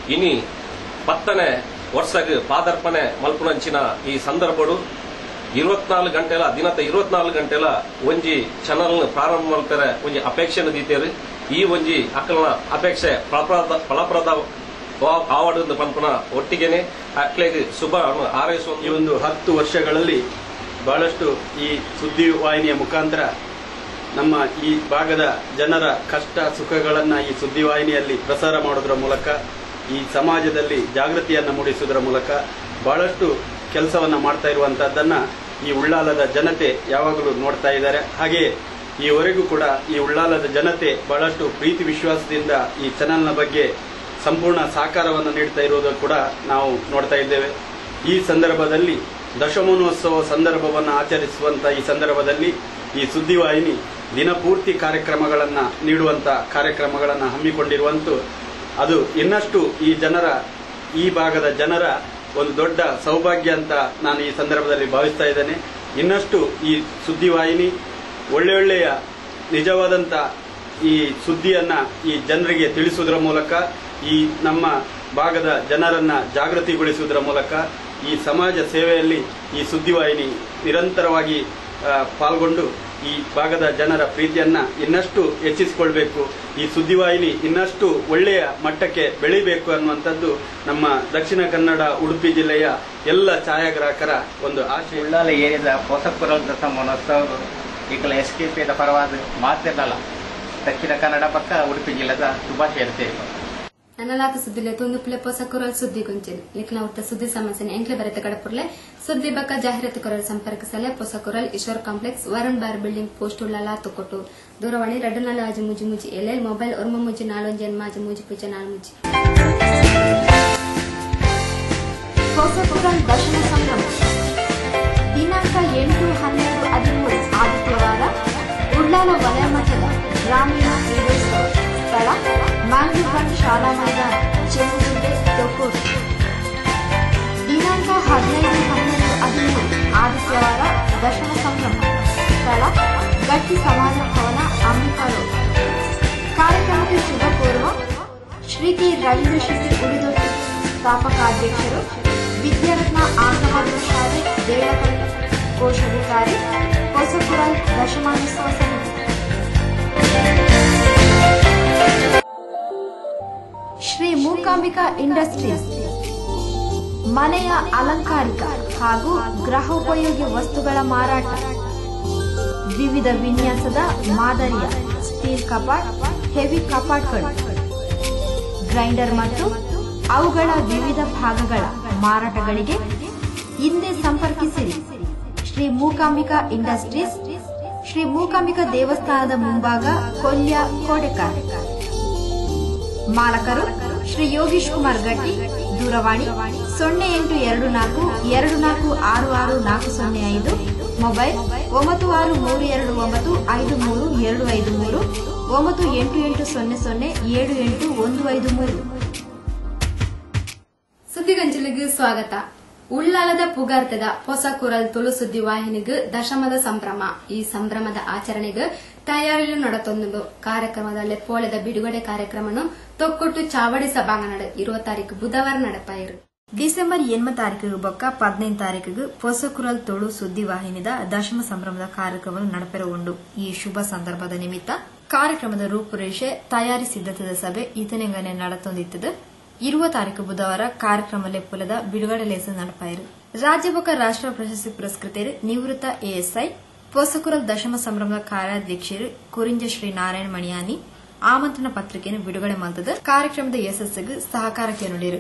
ಇನಿ ಪತ್ತನೇ ವರ್ಷಕ್ಕೆ ಪಾದಾರ್ಪಣೆ ಮಲ್ಪುನಂಚಿನ ಈ ಸಂದರ್ಭಡು ಇರುವತ್ನಾಲ್ಕು ಗಂಟೆಲ ದಿನದ ಇರುವತ್ನಾಲ್ಕು ಗಂಟೆಲ ಒಂಜಿ ಚಾನಲ್ ಪ್ರಾರಂಭ ಮಾಡ್ತಾರೆ ಒಂಜಿ ಅಪೇಕ್ಷೆನ ದೀತೇರು ಈ ಒಂಜಿ ಅಕ್ಕಲನ ಅಪೇಕ್ಷೆ ಫಲಪ್ರದ ಫಲಪ್ರದ ಆವಡನ್ನು ಪನ್ಪುನ ಒಟ್ಟಿಗೆನೆ ಅಕ್ಲೆಗೆ ಶುಭ ಹಾರೈಸುವ ಈ ಒಂದು ಹತ್ತು ವರ್ಷಗಳಲ್ಲಿ ಬಹಳಷ್ಟು ಈ ಸುದ್ದಿವಾಹಿನಿಯ ಮುಖಾಂತರ ನಮ್ಮ ಈ ಭಾಗದ ಜನರ ಕಷ್ಟ ಸುಖಗಳನ್ನು ಈ ಸುದ್ದಿವಾಹಿನಿಯಲ್ಲಿ ಪ್ರಸಾರ ಮಾಡೋದರ ಮೂಲಕ ಈ ಸಮಾಜದಲ್ಲಿ ಜಾಗೃತಿಯನ್ನು ಮೂಡಿಸುವುದರ ಮೂಲಕ ಬಹಳಷ್ಟು ಕೆಲಸವನ್ನು ಮಾಡ್ತಾ ಇರುವಂತಹದ್ದನ್ನ ಈ ಉಳ್ಳಾಲದ ಜನತೆ ಯಾವಾಗಲೂ ನೋಡ್ತಾ ಇದ್ದಾರೆ ಹಾಗೆಯೇ ಈವರೆಗೂ ಕೂಡ ಈ ಉಳ್ಳಾಲದ ಜನತೆ ಬಹಳಷ್ಟು ಪ್ರೀತಿ ವಿಶ್ವಾಸದಿಂದ ಈ ಚಾನೆಲ್ನ ಬಗ್ಗೆ ಸಂಪೂರ್ಣ ಸಹಕಾರವನ್ನು ನೀಡ್ತಾ ಇರುವುದು ಕೂಡ ನಾವು ನೋಡ್ತಾ ಇದ್ದೇವೆ ಈ ಸಂದರ್ಭದಲ್ಲಿ ದಶಮಾನೋತ್ಸವ ಸಂದರ್ಭವನ್ನು ಆಚರಿಸುವಂತ ಈ ಸಂದರ್ಭದಲ್ಲಿ ಈ ಸುದ್ದಿವಾಹಿನಿ ದಿನಪೂರ್ತಿ ಕಾರ್ಯಕ್ರಮಗಳನ್ನು ನೀಡುವಂತ ಕಾರ್ಯಕ್ರಮಗಳನ್ನು ಹಮ್ಮಿಕೊಂಡಿರುವಂತೂ ಅದು ಇನ್ನಷ್ಟು ಈ ಜನರ ಈ ಭಾಗದ ಜನರ ಒಂದು ದೊಡ್ಡ ಸೌಭಾಗ್ಯ ಅಂತ ನಾನು ಈ ಸಂದರ್ಭದಲ್ಲಿ ಭಾವಿಸ್ತಾ ಇದ್ದೇನೆ ಇನ್ನಷ್ಟು ಈ ಸುದ್ದಿವಾಹಿನಿ ಒಳ್ಳೆ ಒಳ್ಳೆಯ ನಿಜವಾದಂತ ಈ ಸುದ್ದಿಯನ್ನ ಈ ಜನರಿಗೆ ತಿಳಿಸುವುದರ ಮೂಲಕ ಈ ನಮ್ಮ ಭಾಗದ ಜನರನ್ನ ಜಾಗೃತಿಗೊಳಿಸುವುದರ ಮೂಲಕ ಈ ಸಮಾಜ ಸೇವೆಯಲ್ಲಿ ಈ ಸುದ್ದಿವಾಹಿನಿ ನಿರಂತರವಾಗಿ ಆ, ಪಾಲ್ಗೊಂಡು ಈ ಭಾಗದ ಜನರ ಪ್ರೀತಿಯನ್ನ ಇನ್ನಷ್ಟು ಹೆಚ್ಚಿಸಿಕೊಳ್ಬೇಕು ಈ ಸುದ್ದಿವಾಹಿನಿ ಇನ್ನಷ್ಟು ಒಳ್ಳೆಯ ಮಟ್ಟಕ್ಕೆ ಬೆಳಿಬೇಕು ಅನ್ನುವಂಥದ್ದು ನಮ್ಮ ದಕ್ಷಿಣ ಕನ್ನಡ ಉಡುಪಿ ಜಿಲ್ಲೆಯ ಎಲ್ಲ ಛಾಯಾಗ್ರಾಹಕರ ಒಂದು ಆಶಯ ಉಳ್ಳಾಲ ಏರಿಯಾದ ಹೊಸಪುರ ದಸ ಮಹೋತ್ಸವ ಈಗಲ ಎಸ್ ಕೆ ಪಿದ ಪರವಾದ ಮಾತಿರಲ್ಲ ದಕ್ಷಿಣ ಕನ್ನಡ ಪಕ್ಕ ಉಡುಪಿ ಜಿಲ್ಲೆದ ಶುಭಾಶಯ ಸೇರಿ ನನಲಾಕ ಸುದ್ದಿಲೆ ತುಂದುಪ್ಲೆ ಪೊಸ ಕುರಲ್ ಸುದ್ದಿ ಗುಂಚಿಲ್ ಲಿಖನ ಉತ್ತ ಸುದ್ದಿ ಸಮಸ್ಯೆ ಎಂಕ್ಲೆ ಬರೆತ ಕಡಪುರ್ಲೆ ಸುದ್ದಿ ಬಕ್ಕ ಜಾಹೀರಾತು ಕೊರಲ್ ಸಂಪರ್ಕಿಸಲೆ ಪೊಸ ಕುರಲ್ Ishwar complex Varun bar building post Ullala Thokkottu ದೂರವಾಣಿ ಎರಡು ನಾಲು ಆಜು ಮುಜಿ ಮುಜಿ ಎಲ್ಎಲ್ ಮೊಬೈಲ್ ಒರ್ಮ ಮುಜಿ ನಾಲೊಂಜಿ ಎನ್ಮ ಆಜು ಮುಜಿ ಪೂಜ ನಾಲ್ ಮುಜಿ ಹೊಸಪುರಂ ದಶಮ ಸಂಭ್ರಮ ದಿನಾಂಕ ಎಂಟು ಹನ್ನೆರಡು ಹದಿಮೂರು ಆದಿತ್ಯವಾರ ಉಳ್ಳಾಲ ವಲಯ ಮಟ್ಟದ ಗ್ರಾಮೀಣ ಕ್ರೀಡೋತ್ಸವ ಸ್ಥಳ ಮ್ಯಾಂಗ್ಳೂರ್ ಶಾಲಾ ಮೈದಾನ ಚೆಂಬುಗುಂಟೆ ತೊಕ್ಕೋಟು ದಿನಾಂಕ ಹದಿನೈದು ಹನ್ನೆರಡು ಹದಿಮೂರು ಆದಿತ್ಯವಾರ ದಶಮ ಸಂಭ್ರಮ ಸ್ಥಳ ಗಟ್ಟಿ ಸಮಾಜ ಭವನ ಅಂಬಿಕಾ ರೋಡ್ ಕಾರ್ಯಕ್ರಮಕ್ಕೆ ಶುಭ ಕೋರುವ ಶ್ರೀ ಕೆ ರವೀಂದ್ರ ಶೆಟ್ಟಿ ಉಳಿದೊಟ್ಟು ಸ್ಥಾಪಕಾಧ್ಯಕ್ಷರು ವಿದ್ಯಾರತ್ನ ಆಂಗ್ಲ ಮಾಧ್ಯಮ ಶಾಲೆ ದೇಳಕಲ್ ಕೋಶಾಧಿಕಾರಿ ಹೊಸಪುರ ದಶಮಾನೋತ್ಸವ ಸಮಿತಿ ಶ್ರೀ ಮೂಕಾಂಬಿಕಾ ಇಂಡಸ್ಟ್ರೀಸ್ ಮನೆಯ ಅಲಂಕಾರಿಕ ಹಾಗೂ ಗೃಹೋಪಯೋಗಿ ವಸ್ತುಗಳ ಮಾರಾಟ ವಿವಿಧ ವಿನ್ಯಾಸದ ಮಾದರಿಯ ಸ್ಟೀಲ್ ಕಪಾಟ್ ಹೆವಿ ಕಪಾಟ್ಗಳು ಗ್ರೈಂಡರ್ ಮತ್ತು ಅವುಗಳ ವಿವಿಧ ಭಾಗಗಳ ಮಾರಾಟಗಳಿಗೆ ಹಿಂದೆ ಸಂಪರ್ಕಿಸಿರಿ ಶ್ರೀ ಮೂಕಾಂಬಿಕಾ ಇಂಡಸ್ಟ್ರೀಸ್ ಶ್ರೀ ಮೂಕಾಂಬಿಕಾ ದೇವಸ್ಥಾನದ ಮುಂಭಾಗ ಕೊಲ್ಯ ಕೋಡೆಕಾರ್ ಮಾಲಕರು ಶ್ರೀ ಯೋಗೀಶ್ ಕುಮಾರ್ ಗಟ್ಟಿ ದೂರವಾಣಿ ಸೊನ್ನೆ ಎಂಟು ಎರಡು ನಾಲ್ಕು ಎರಡು ನಾಲ್ಕು ಆರು ಆರು ನಾಲ್ಕು ಸೊನ್ನೆ ಐದು ಮೊಬೈಲ್ ಒಂಬತ್ತು ಆರು ಮೂರು ಎರಡು ಒಂಬತ್ತು ಐದು ಮೂರು ಎರಡು ಐದು ಮೂರು ಒಂಬತ್ತು ಎಂಟು ಎಂಟು ಸೊನ್ನೆ ಸೊನ್ನೆ ಏಳು ಎಂಟು ಒಂದು ಐದು ಮೂರು ಸುದ್ದಿಗಂಜಲಿಗೆ ಸ್ವಾಗತ ಉಳ್ಳಾಲದ ಪುಗಾರ್ತದ ಹೊಸ ಕುರಲ್ ತುಳು ಸುದ್ದಿ ವಾಹಿನಿಗೆ ದಶಮದ ಸಂಭ್ರಮ ಈ ಸಂಭ್ರಮದ ಆಚರಣೆಗೆ ತಯಾರಿಲು ನಡತೊಂದು ಕಾರ್ಯಕ್ರಮದಲ್ಲಿ ಪೋಳೆದ ಬಿಡುಗಡೆ ಕಾರ್ಯಕ್ರಮವನ್ನು ತೊಕ್ಕೊಟ್ಟು ಚಾವಡಿ ಸಭಾಂಗಣ ಇರುವ ತಾರೀಕು ಬುಧವಾರ ನಡಪಾಯಿರು ಡಿಸೆಂಬರ್ ಎನ್ಮ ತಾರೀಕಿಗೆ ಬೊಕ್ಕ ಪದಿನೈದು ತಾರೀಕಿಗೆ ಪೊಸಕುರಲ್ ತುಳು ಸುದ್ದಿ ವಾಹಿನಿದ ದಶಮ ಸಂಭ್ರಮದ ಕಾರ್ಯಕ್ರಮ ನಡೆಪೆರಗೊಂಡು ಈ ಶುಭ ಸಂದರ್ಭದ ನಿಮಿತ್ತ ಕಾರ್ಯಕ್ರಮದ ರೂಪುರೇಷೆ ತಯಾರಿ ಸಿದ್ದತೆದ ಸಭೆ ಈತನೆಂಗನೆ ನಡತೊಂದಿತ್ತದು ಇರುವ ತಾರೀಕು ಬುಧವಾರ ಕಾರ್ಯಕ್ರಮ ಲೆಪ್ಪುಲದ ಬಿಡುಗಡೆ ಲೇಸ ನಡಪಾಯಿರು ರಾಜ್ಯ ಬೊಕ್ಕ ರಾಷ್ಟ್ರ ಪ್ರಶಸ್ತಿ ಪುರಸ್ಕೃತರು ನಿವೃತ್ತ ಎಎಸ್ಐ ಪೊಸಕುರಲ್ ದಶಮ ಸಂಭ್ರಮದ ಕಾರ್ಯಾಧ್ಯಕ್ಷರು ಕುರಿಂಜ ಶ್ರೀ ನಾರಾಯಣ ಮಣಿಯಾನಿ ಆಮಂತ್ರಣ ಪತ್ರಿಕೆಯನ್ನು ಬಿಡುಗಡೆ ಮಾಡಿದ ಕಾರ್ಯಕ್ರಮದ ಯಶಸ್ಸಿಗೆ ಸಹಕಾರಕ್ಕೆ ನುಡಿರು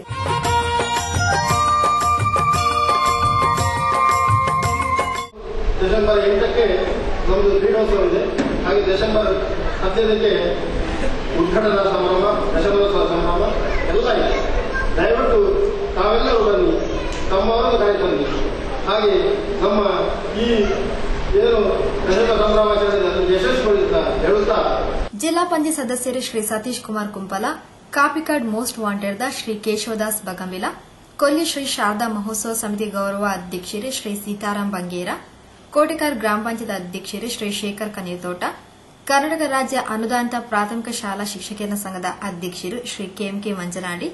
ಡಿಸೆಂಬರ್ ಎಂಟಕ್ಕೆ ನಮ್ಮದು ಕ್ರೀಡೋತ್ಸವ ಇದೆ ಹಾಗೆ ಡಿಸೆಂಬರ್ ಹದಿನೈದಕ್ಕೆ ಉದ್ಘಾಟನಾ ಸಂಭ್ರಮ ದಶಮೋತ್ಸವ ಸಂಭ್ರಮ ಎಲ್ಲ ಇದೆ ದಯವಿಟ್ಟು ತಾವೆಲ್ಲರೂ ಬನ್ನಿ ತಮ್ಮವರನ್ನು ಕಾಯ್ಕೊಂಡು ಹಾಗೆ ನಮ್ಮ ಈ ಏನು ದಶಮ ಸಂಭ್ರಮಾಚರಣೆ ಯಶಸ್ವಿಗೊಳಿಸುತ್ತಾ ಹೇಳುತ್ತಾ ಜಿಲ್ಲಾ ಪಂಚಾಯತ್ ಸದಸ್ಯರು ಶ್ರೀ ಸತೀಶ್ ಕುಮಾರ್ ಕುಂಪಲ ಕಾಪಿಕಾಡ್ ಮೋಸ್ಟ್ ವಾಂಟೆಡ್ ದ ಶ್ರೀ ಕೇಶವದಾಸ್ ಬಗಂಬಿಲ ಕೊಲ್ಲಿ ಶ್ರೀ ಶಾರದಾ ಮಹೋತ್ಸವ ಸಮಿತಿ ಗೌರವ ಅಧ್ಯಕ್ಷರು ಶ್ರೀ ಸೀತಾರಾಮ್ ಬಂಗೇರ ಕೋಟೆಕಾರ್ ಗ್ರಾಮ ಪಂಚಾಯತ್ ಅಧ್ಯಕ್ಷರು ಶ್ರೀ ಶೇಖರ್ ಕನೀತೋಟ ಕರ್ನಾಟಕ ರಾಜ್ಯ ಅನುದಾನಿತ ಪ್ರಾಥಮಿಕ ಶಾಲಾ ಶಿಕ್ಷಕರ ಸಂಘದ ಅಧ್ಯಕ್ಷರು ಶ್ರೀ ಕೆಎಂಕೆ ಮಂಜನಾಡಿ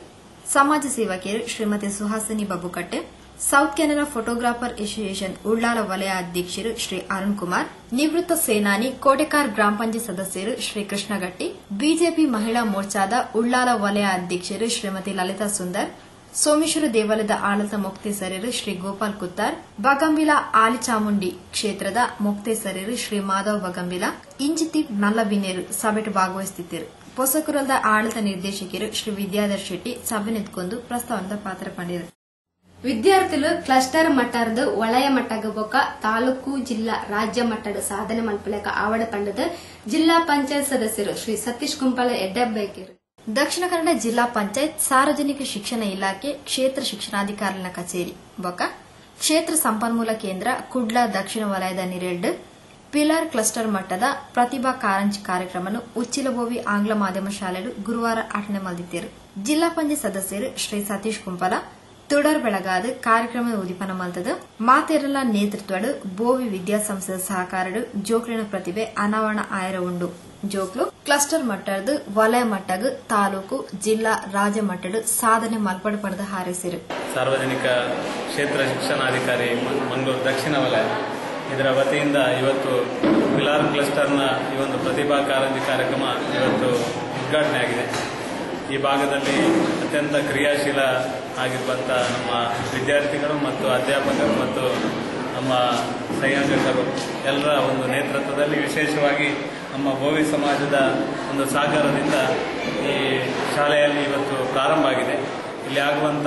ಸಮಾಜ ಸೇವಕಿಯರು Shrimati Suhasini Babbukatte south Canara photographer association Ullala ವಲಯ ಅಧ್ಯಕ್ಷರು ಶ್ರೀ ಅರುಣ್ ಕುಮಾರ್ ನಿವೃತ್ತ ಸೇನಾನಿ ಕೋಟೆಕಾರ್ ಗ್ರಾಮ ಪಂಚಾಯತ್ ಸದಸ್ಯರು ಶ್ರೀ ಕೃಷ್ಣಗಟ್ಟಿ ಬಿಜೆಪಿ ಮಹಿಳಾ ಮೋರ್ಚಾದ ಉಳ್ಳಾಲ ವಲಯ ಅಧ್ಯಕ್ಷರು ಶ್ರೀಮತಿ ಲಲಿತಾ ಸುಂದರ್ ಸೋಮೇಶ್ವರ ದೇವಾಲಯದ ಆಡಳಿತ ಮೊಕ್ತೇಸರರು ಶ್ರೀ ಗೋಪಾಲ್ ಕುತ್ತಾರ್ ಬಗಂಬಿಲ ಆಲಿಚಾಮುಂಡಿ ಕ್ಷೇತ್ರದ ಮೊಕ್ತೇಸರರು ಶ್ರೀ ಮಾಧವ್ ಬಗಂಬಿಲ ಇಂಜಿತಿ ನಲ್ಲಬಿನ್ನೇರು ಸಭೆಟ್ ಭಾಗವಹಿಸುತ್ತಿದ್ದರು ಪೊಸಕುರದ ಆಡಳಿತ ನಿರ್ದೇಶಕರು ಶ್ರೀ ವಿದ್ಯಾಧರ್ ಶೆಟ್ಟಿ ಸಭೆನೆತ್ಕೊಂಡು ಪ್ರಸ್ತಾವದ ಪಾತ್ರ ಪಡೆದರು ವಿದ್ಯಾರ್ಥಿಗಳು ಕ್ಲಸ್ಟರ್ ಮಟ್ಟದ ವಲಯ ಮಟ್ಟಗ ಬೊಕ್ಕ ತಾಲೂಕು ಜಿಲ್ಲಾ ರಾಜ್ಯ ಮಟ್ಟದ ಸಾಧನೆ ಮಲ್ಪಲೆಕ ಆವಡ ಪಂಡದ ಜಿಲ್ಲಾ ಪಂಚಾಯತ್ ಸದಸ್ಯರು ಶ್ರೀ ಸತೀಶ್ ಕುಂಪಳ ಎಡ್ಡಬ್ಬೈಕರು ದಕ್ಷಿಣ ಕನ್ನಡ ಜಿಲ್ಲಾ ಪಂಚಾಯತ್ ಸಾರ್ವಜನಿಕ ಶಿಕ್ಷಣ ಇಲಾಖೆ ಕ್ಷೇತ್ರ ಶಿಕ್ಷಣಾಧಿಕಾರಿಗಳ ಕಚೇರಿ ಬೊಕ ಕ್ಷೇತ್ರ ಸಂಪನ್ಮೂಲ ಕೇಂದ್ರ ಕುಡ್ಲ ದಕ್ಷಿಣ ವಲಯದ ನಿರೆಲ್ಡ್ ಪಿಲಾರ್ ಕ್ಲಸ್ಟರ್ ಮಟ್ಟದ ಪ್ರತಿಭಾ ಕಾರಂಜಿ ಕಾರ್ಯಕ್ರಮವನ್ನು ಉಚ್ಚಿಲಬೋವಿ ಆಂಗ್ಲ ಮಾಧ್ಯಮ ಶಾಲೆಗಳು ಗುರುವಾರ ಆಟನೆ ಮಲ್ದಿದ್ದರು ಜಿಲ್ಲಾ ಪಂಚಾಯತ್ ಸದಸ್ಯರು ಶ್ರೀ ಸತೀಶ್ ಕುಂಪಲ ತುಡರ್ ಬೆಳಗಾದ ಕಾರ್ಯಕ್ರಮ ಉದಿಪನ ಮಲ್ತದ ಮಾತೆರಲ ನೇತೃತ್ವಡು ಬೋವಿ ವಿದ್ಯಾಸಂಸ್ಥೆದ ಸಹಕಾರಡು ಜೋಕ್ಲಿನ ಪ್ರತಿಭೆ ಅನಾವರಣ ಆಯರ ಉಂಡು ಜೋಕ್ಲು ಕ್ಲಸ್ಟರ್ ಮಟ್ಟದ ವಲಯ ಮಟ್ಟಗ ತಾಲೂಕು ಜಿಲ್ಲಾ ರಾಜ್ಯ ಮಟ್ಟದ ಸಾಧನೆ ಮಲ್ಪಡ ಪಡೆದ ಹಾರೈಸಿರು ಸಾರ್ವಜನಿಕ ಕ್ಷೇತ್ರ ಶಿಕ್ಷಣಾಧಿಕಾರಿ ಮ- ಮಂಗಳೂರು ದಕ್ಷಿಣ ವಲಯ ಇದರ ವತಿಯಿಂದ ಇವತ್ತು ಪಿಲಾರ್ ಕ್ಲಸ್ಟರ್ನ ಈ ಒಂದು ಪ್ರತಿಭಾ ಕಾರಂಜಿ ಕಾರ್ಯಕ್ರಮ ಇವತ್ತು ಉದ್ಘಾಟನೆ ಆಗಿದೆ ಈ ಭಾಗದಲ್ಲಿ ಅತ್ಯಂತ ಕ್ರಿಯಾಶೀಲ ಆಗಿರುವಂಥ ನಮ್ಮ ವಿದ್ಯಾರ್ಥಿಗಳು ಮತ್ತು ಅಧ್ಯಾಪಕರು ಮತ್ತು ನಮ್ಮ ಸಂಯೋಜಕರು ಎಲ್ಲರ ಒಂದು ನೇತೃತ್ವದಲ್ಲಿ ವಿಶೇಷವಾಗಿ ನಮ್ಮ ಬೋವಿ ಸಮಾಜದ ಒಂದು ಸಹಕಾರದಿಂದ ಈ ಶಾಲೆಯಲ್ಲಿ ಇವತ್ತು ಪ್ರಾರಂಭ ಆಗಿದೆ ಇಲ್ಲಿ ಆಗುವಂಥ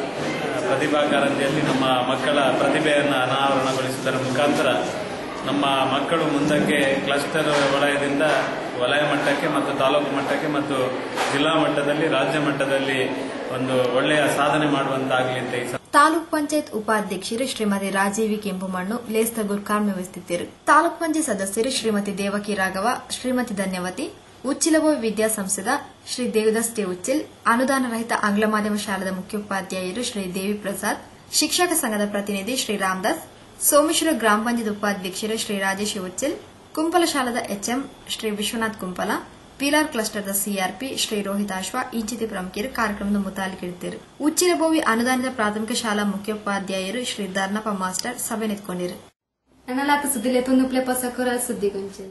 ಆ, ಪ್ರತಿಭಾ ಕಾರಂಜಿಯಲ್ಲಿ ನಮ್ಮ ಮಕ್ಕಳ ಪ್ರತಿಭೆಯನ್ನು ಅನಾವರಣಗೊಳಿಸುವುದರ ಮುಖಾಂತರ ನಮ್ಮ ಮಕ್ಕಳು ಮುಂದಕ್ಕೆ ಕ್ಲಸ್ಟರ್ ವಲಯದಿಂದ ವಲಯ ಮಟ್ಟಕ್ಕೆ ಮತ್ತು ತಾಲೂಕು ಮಟ್ಟಕ್ಕೆ ಮತ್ತು ಜಿಲ್ಲಾ ಮಟ್ಟದಲ್ಲಿ ರಾಜ್ಯ ಮಟ್ಟದಲ್ಲಿ ಒಂದು ಒಳ್ಳೆಯ ಸಾಧನೆ ಮಾಡುವಂತಾಗಲಿ ಅಂತ ಈ ಸ- ತಾಲೂಕ್ ಪಂಚಾಯತ್ ಉಪಾಧ್ಯಕ್ಷರು ಶ್ರೀಮತಿ ರಾಜೀವಿ ಕೆಂಪುಮಣ್ಣು ಲೇಸ್ತ ಗುರ್ಕಾರ್ ವ್ಯವಸ್ಥಿತರು ತಾಲೂಕ್ ಪಂಚಾಯತ್ ಸದಸ್ಯರು ಶ್ರೀಮತಿ ದೇವಕಿ ರಾಘವ ಶ್ರೀಮತಿ ಧನ್ಯವತಿ ಉಚ್ಚಿಲವ ವಿದ್ಯಾಸಂಸ್ಥೆದ ಶ್ರೀ ದೇವದಾಸ್ ಟಿ ಉಚ್ಚಿಲ್ ಅನುದಾನ ರಹಿತ ಆಂಗ್ಲ ಮಾಧ್ಯಮ ಶಾಲೆದ ಮುಖ್ಯೋಪಾಧ್ಯಾಯರು ಶ್ರೀ ದೇವಿ ಪ್ರಸಾದ್ ಶಿಕ್ಷಕ ಸಂಘದ ಪ್ರತಿನಿಧಿ ಶ್ರೀ ರಾಮದಾಸ್ ಸೋಮೇಶ್ವರ ಗ್ರಾಮ ಪಂಚಾಯತ್ ಉಪಾಧ್ಯಕ್ಷರು ಶ್ರೀ ರಾಜೇಶ್ ಉಚ್ಚಿಲ್ ಕುಂಪಲ ಶಾಲದ ಎಚ್ಎಂ ಶ್ರೀ ವಿಶ್ವನಾಥ್ ಕುಂಪಲ ಪಿಲಾರ್ ಕ್ಲಸ್ಟರ್ದ ಸಿಆರ್ಪಿ ಶ್ರೀ ರೋಹಿತ್ ಆಶ್ವಾ ಇಂಚಿತಿ ಪ್ರಮುಖರು ಕಾರ್ಯಕ್ರಮದ ಮುತಾಲಿಕಿಡುತ್ತಾರೆ ಉಚ್ಚಿಲಬೋವಿ ಅನುದಾನಿತ ಪ್ರಾಥಮಿಕ ಶಾಲಾ ಮುಖ್ಯೋಪಾಧ್ಯಾಯರು ಶ್ರೀ ಧರ್ನಪ್ಪ ಮಾಸ್ಟರ್ ಸಭೆ ನೆತ್ಕೊಂಡಿರು ನನಲಾತ ಸುದ್ದಿಲೆ ತುಂದುಪ್ಲೆ ಪೊಸಕುರ ಸುದ್ದಿ ಗೊಂಚಲು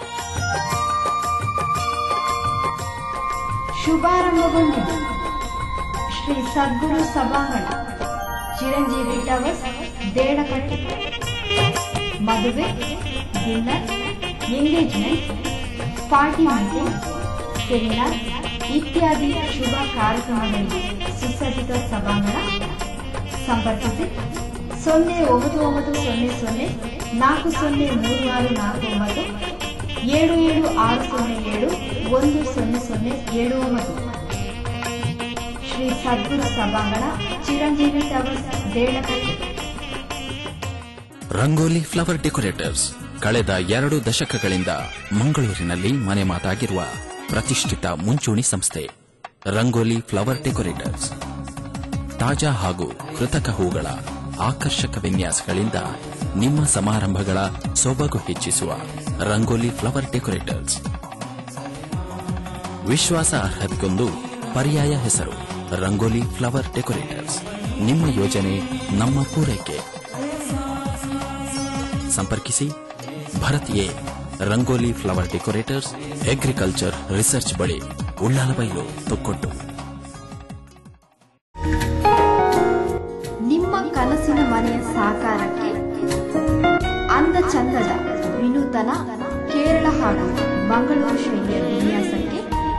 ಶುಭಾರಂಭಗೊಂಡಿದೆ ಶ್ರೀ ಸದ್ಗುರು ಸಭಾಂಗಣ ಚಿರಂಜೀವಿ ಟವರ್ಸ್ ದೇಡಕಟ್ಟೆ ಮದುವೆ dinner engagement party meeting seminar ಇತ್ಯಾದಿ ಶುಭ ಕಾರ್ಯಕ್ರಮಗಳಿಗೆ ಸುಸಜ್ಜಿತ ಸಭಾಂಗಣ ಸಂಪರ್ಕಿಸಿ ಸೊನ್ನೆ ಒಂಬತ್ತು ಒಂಬತ್ತು ಸೊನ್ನೆ ಸೊನ್ನೆ ನಾಲ್ಕು ಸೊನ್ನೆ ಮೂರು ಆರು ನಾಲ್ಕು ಒಂಬತ್ತು ಏಳು ಏಳು ಆರು ಸೊನ್ನೆ ಏಳು ಒಂದು ಸೊನ್ನೆ ಸೊನ್ನೆ ಏಳು ಒಂಬತ್ತು ಶ್ರೀ ಸದ್ಗುರು ಸಭಾಂಗಣ Chiranjeevi towers Delakatte Rangoli flower decorators ಕಳೆದ ಎರಡು ದಶಕಗಳಿಂದ ಮಂಗಳೂರಿನಲ್ಲಿ ಮನೆ ಮಾತಾಗಿರುವ ಪ್ರತಿಷ್ಠಿತ ಮುಂಚೂಣಿ ಸಂಸ್ಥೆ ರಂಗೋಲಿ ಫ್ಲವರ್ ಡೆಕೋರೇಟರ್ಸ್ ತಾಜಾ ಹಾಗೂ ಕೃತಕ ಹೂಗಳ ಆಕರ್ಷಕ ವಿನ್ಯಾಸಗಳಿಂದ ನಿಮ್ಮ ಸಮಾರಂಭಗಳ ಸೊಬಗು ಹೆಚ್ಚಿಸುವ ರಂಗೋಲಿ ಫ್ಲವರ್ ಡೆಕೋರೇಟರ್ಸ್ ವಿಶ್ವಾಸ ಅರ್ಹತೆಗೊಂದು ಪರ್ಯಾಯ ಹೆಸರು ರಂಗೋಲಿ ಫ್ಲವರ್ ಡೆಕೋರೇಟರ್ಸ್ ನಿಮ್ಮ ಯೋಜನೆ ನಮ್ಮ ಪೂರೈಕೆ ಸಂಪರ್ಕಿಸಿ Bharat A Rangoli flower decorators agriculture research ಬಳಿ ಉಳ್ಳಾಲಬೈಲು ತೊಕ್ಕೊಟ್ಟು ನಿಮ್ಮ ಕನಸಿನ ಮನೆಯ ಸಾಕಾರಕ್ಕೆ ಅಂದ ಚಂದದ ವಿನೂತನ ಕೇರಳ ಹಾಗೂ ಮಂಗಳೂರು ಶೈಲಿಯ ವಿನ್ಯಾಸಕ್ಕೆ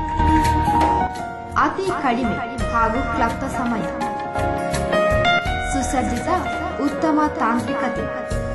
ಅತಿ ಕಡಿಮೆ ಹಾಗೂ ಕ್ಲಪ್ತ ಸಮಯ ಸುಸಜ್ಜಿತ ಉತ್ತಮ ತಾಂತ್ರಿಕತೆ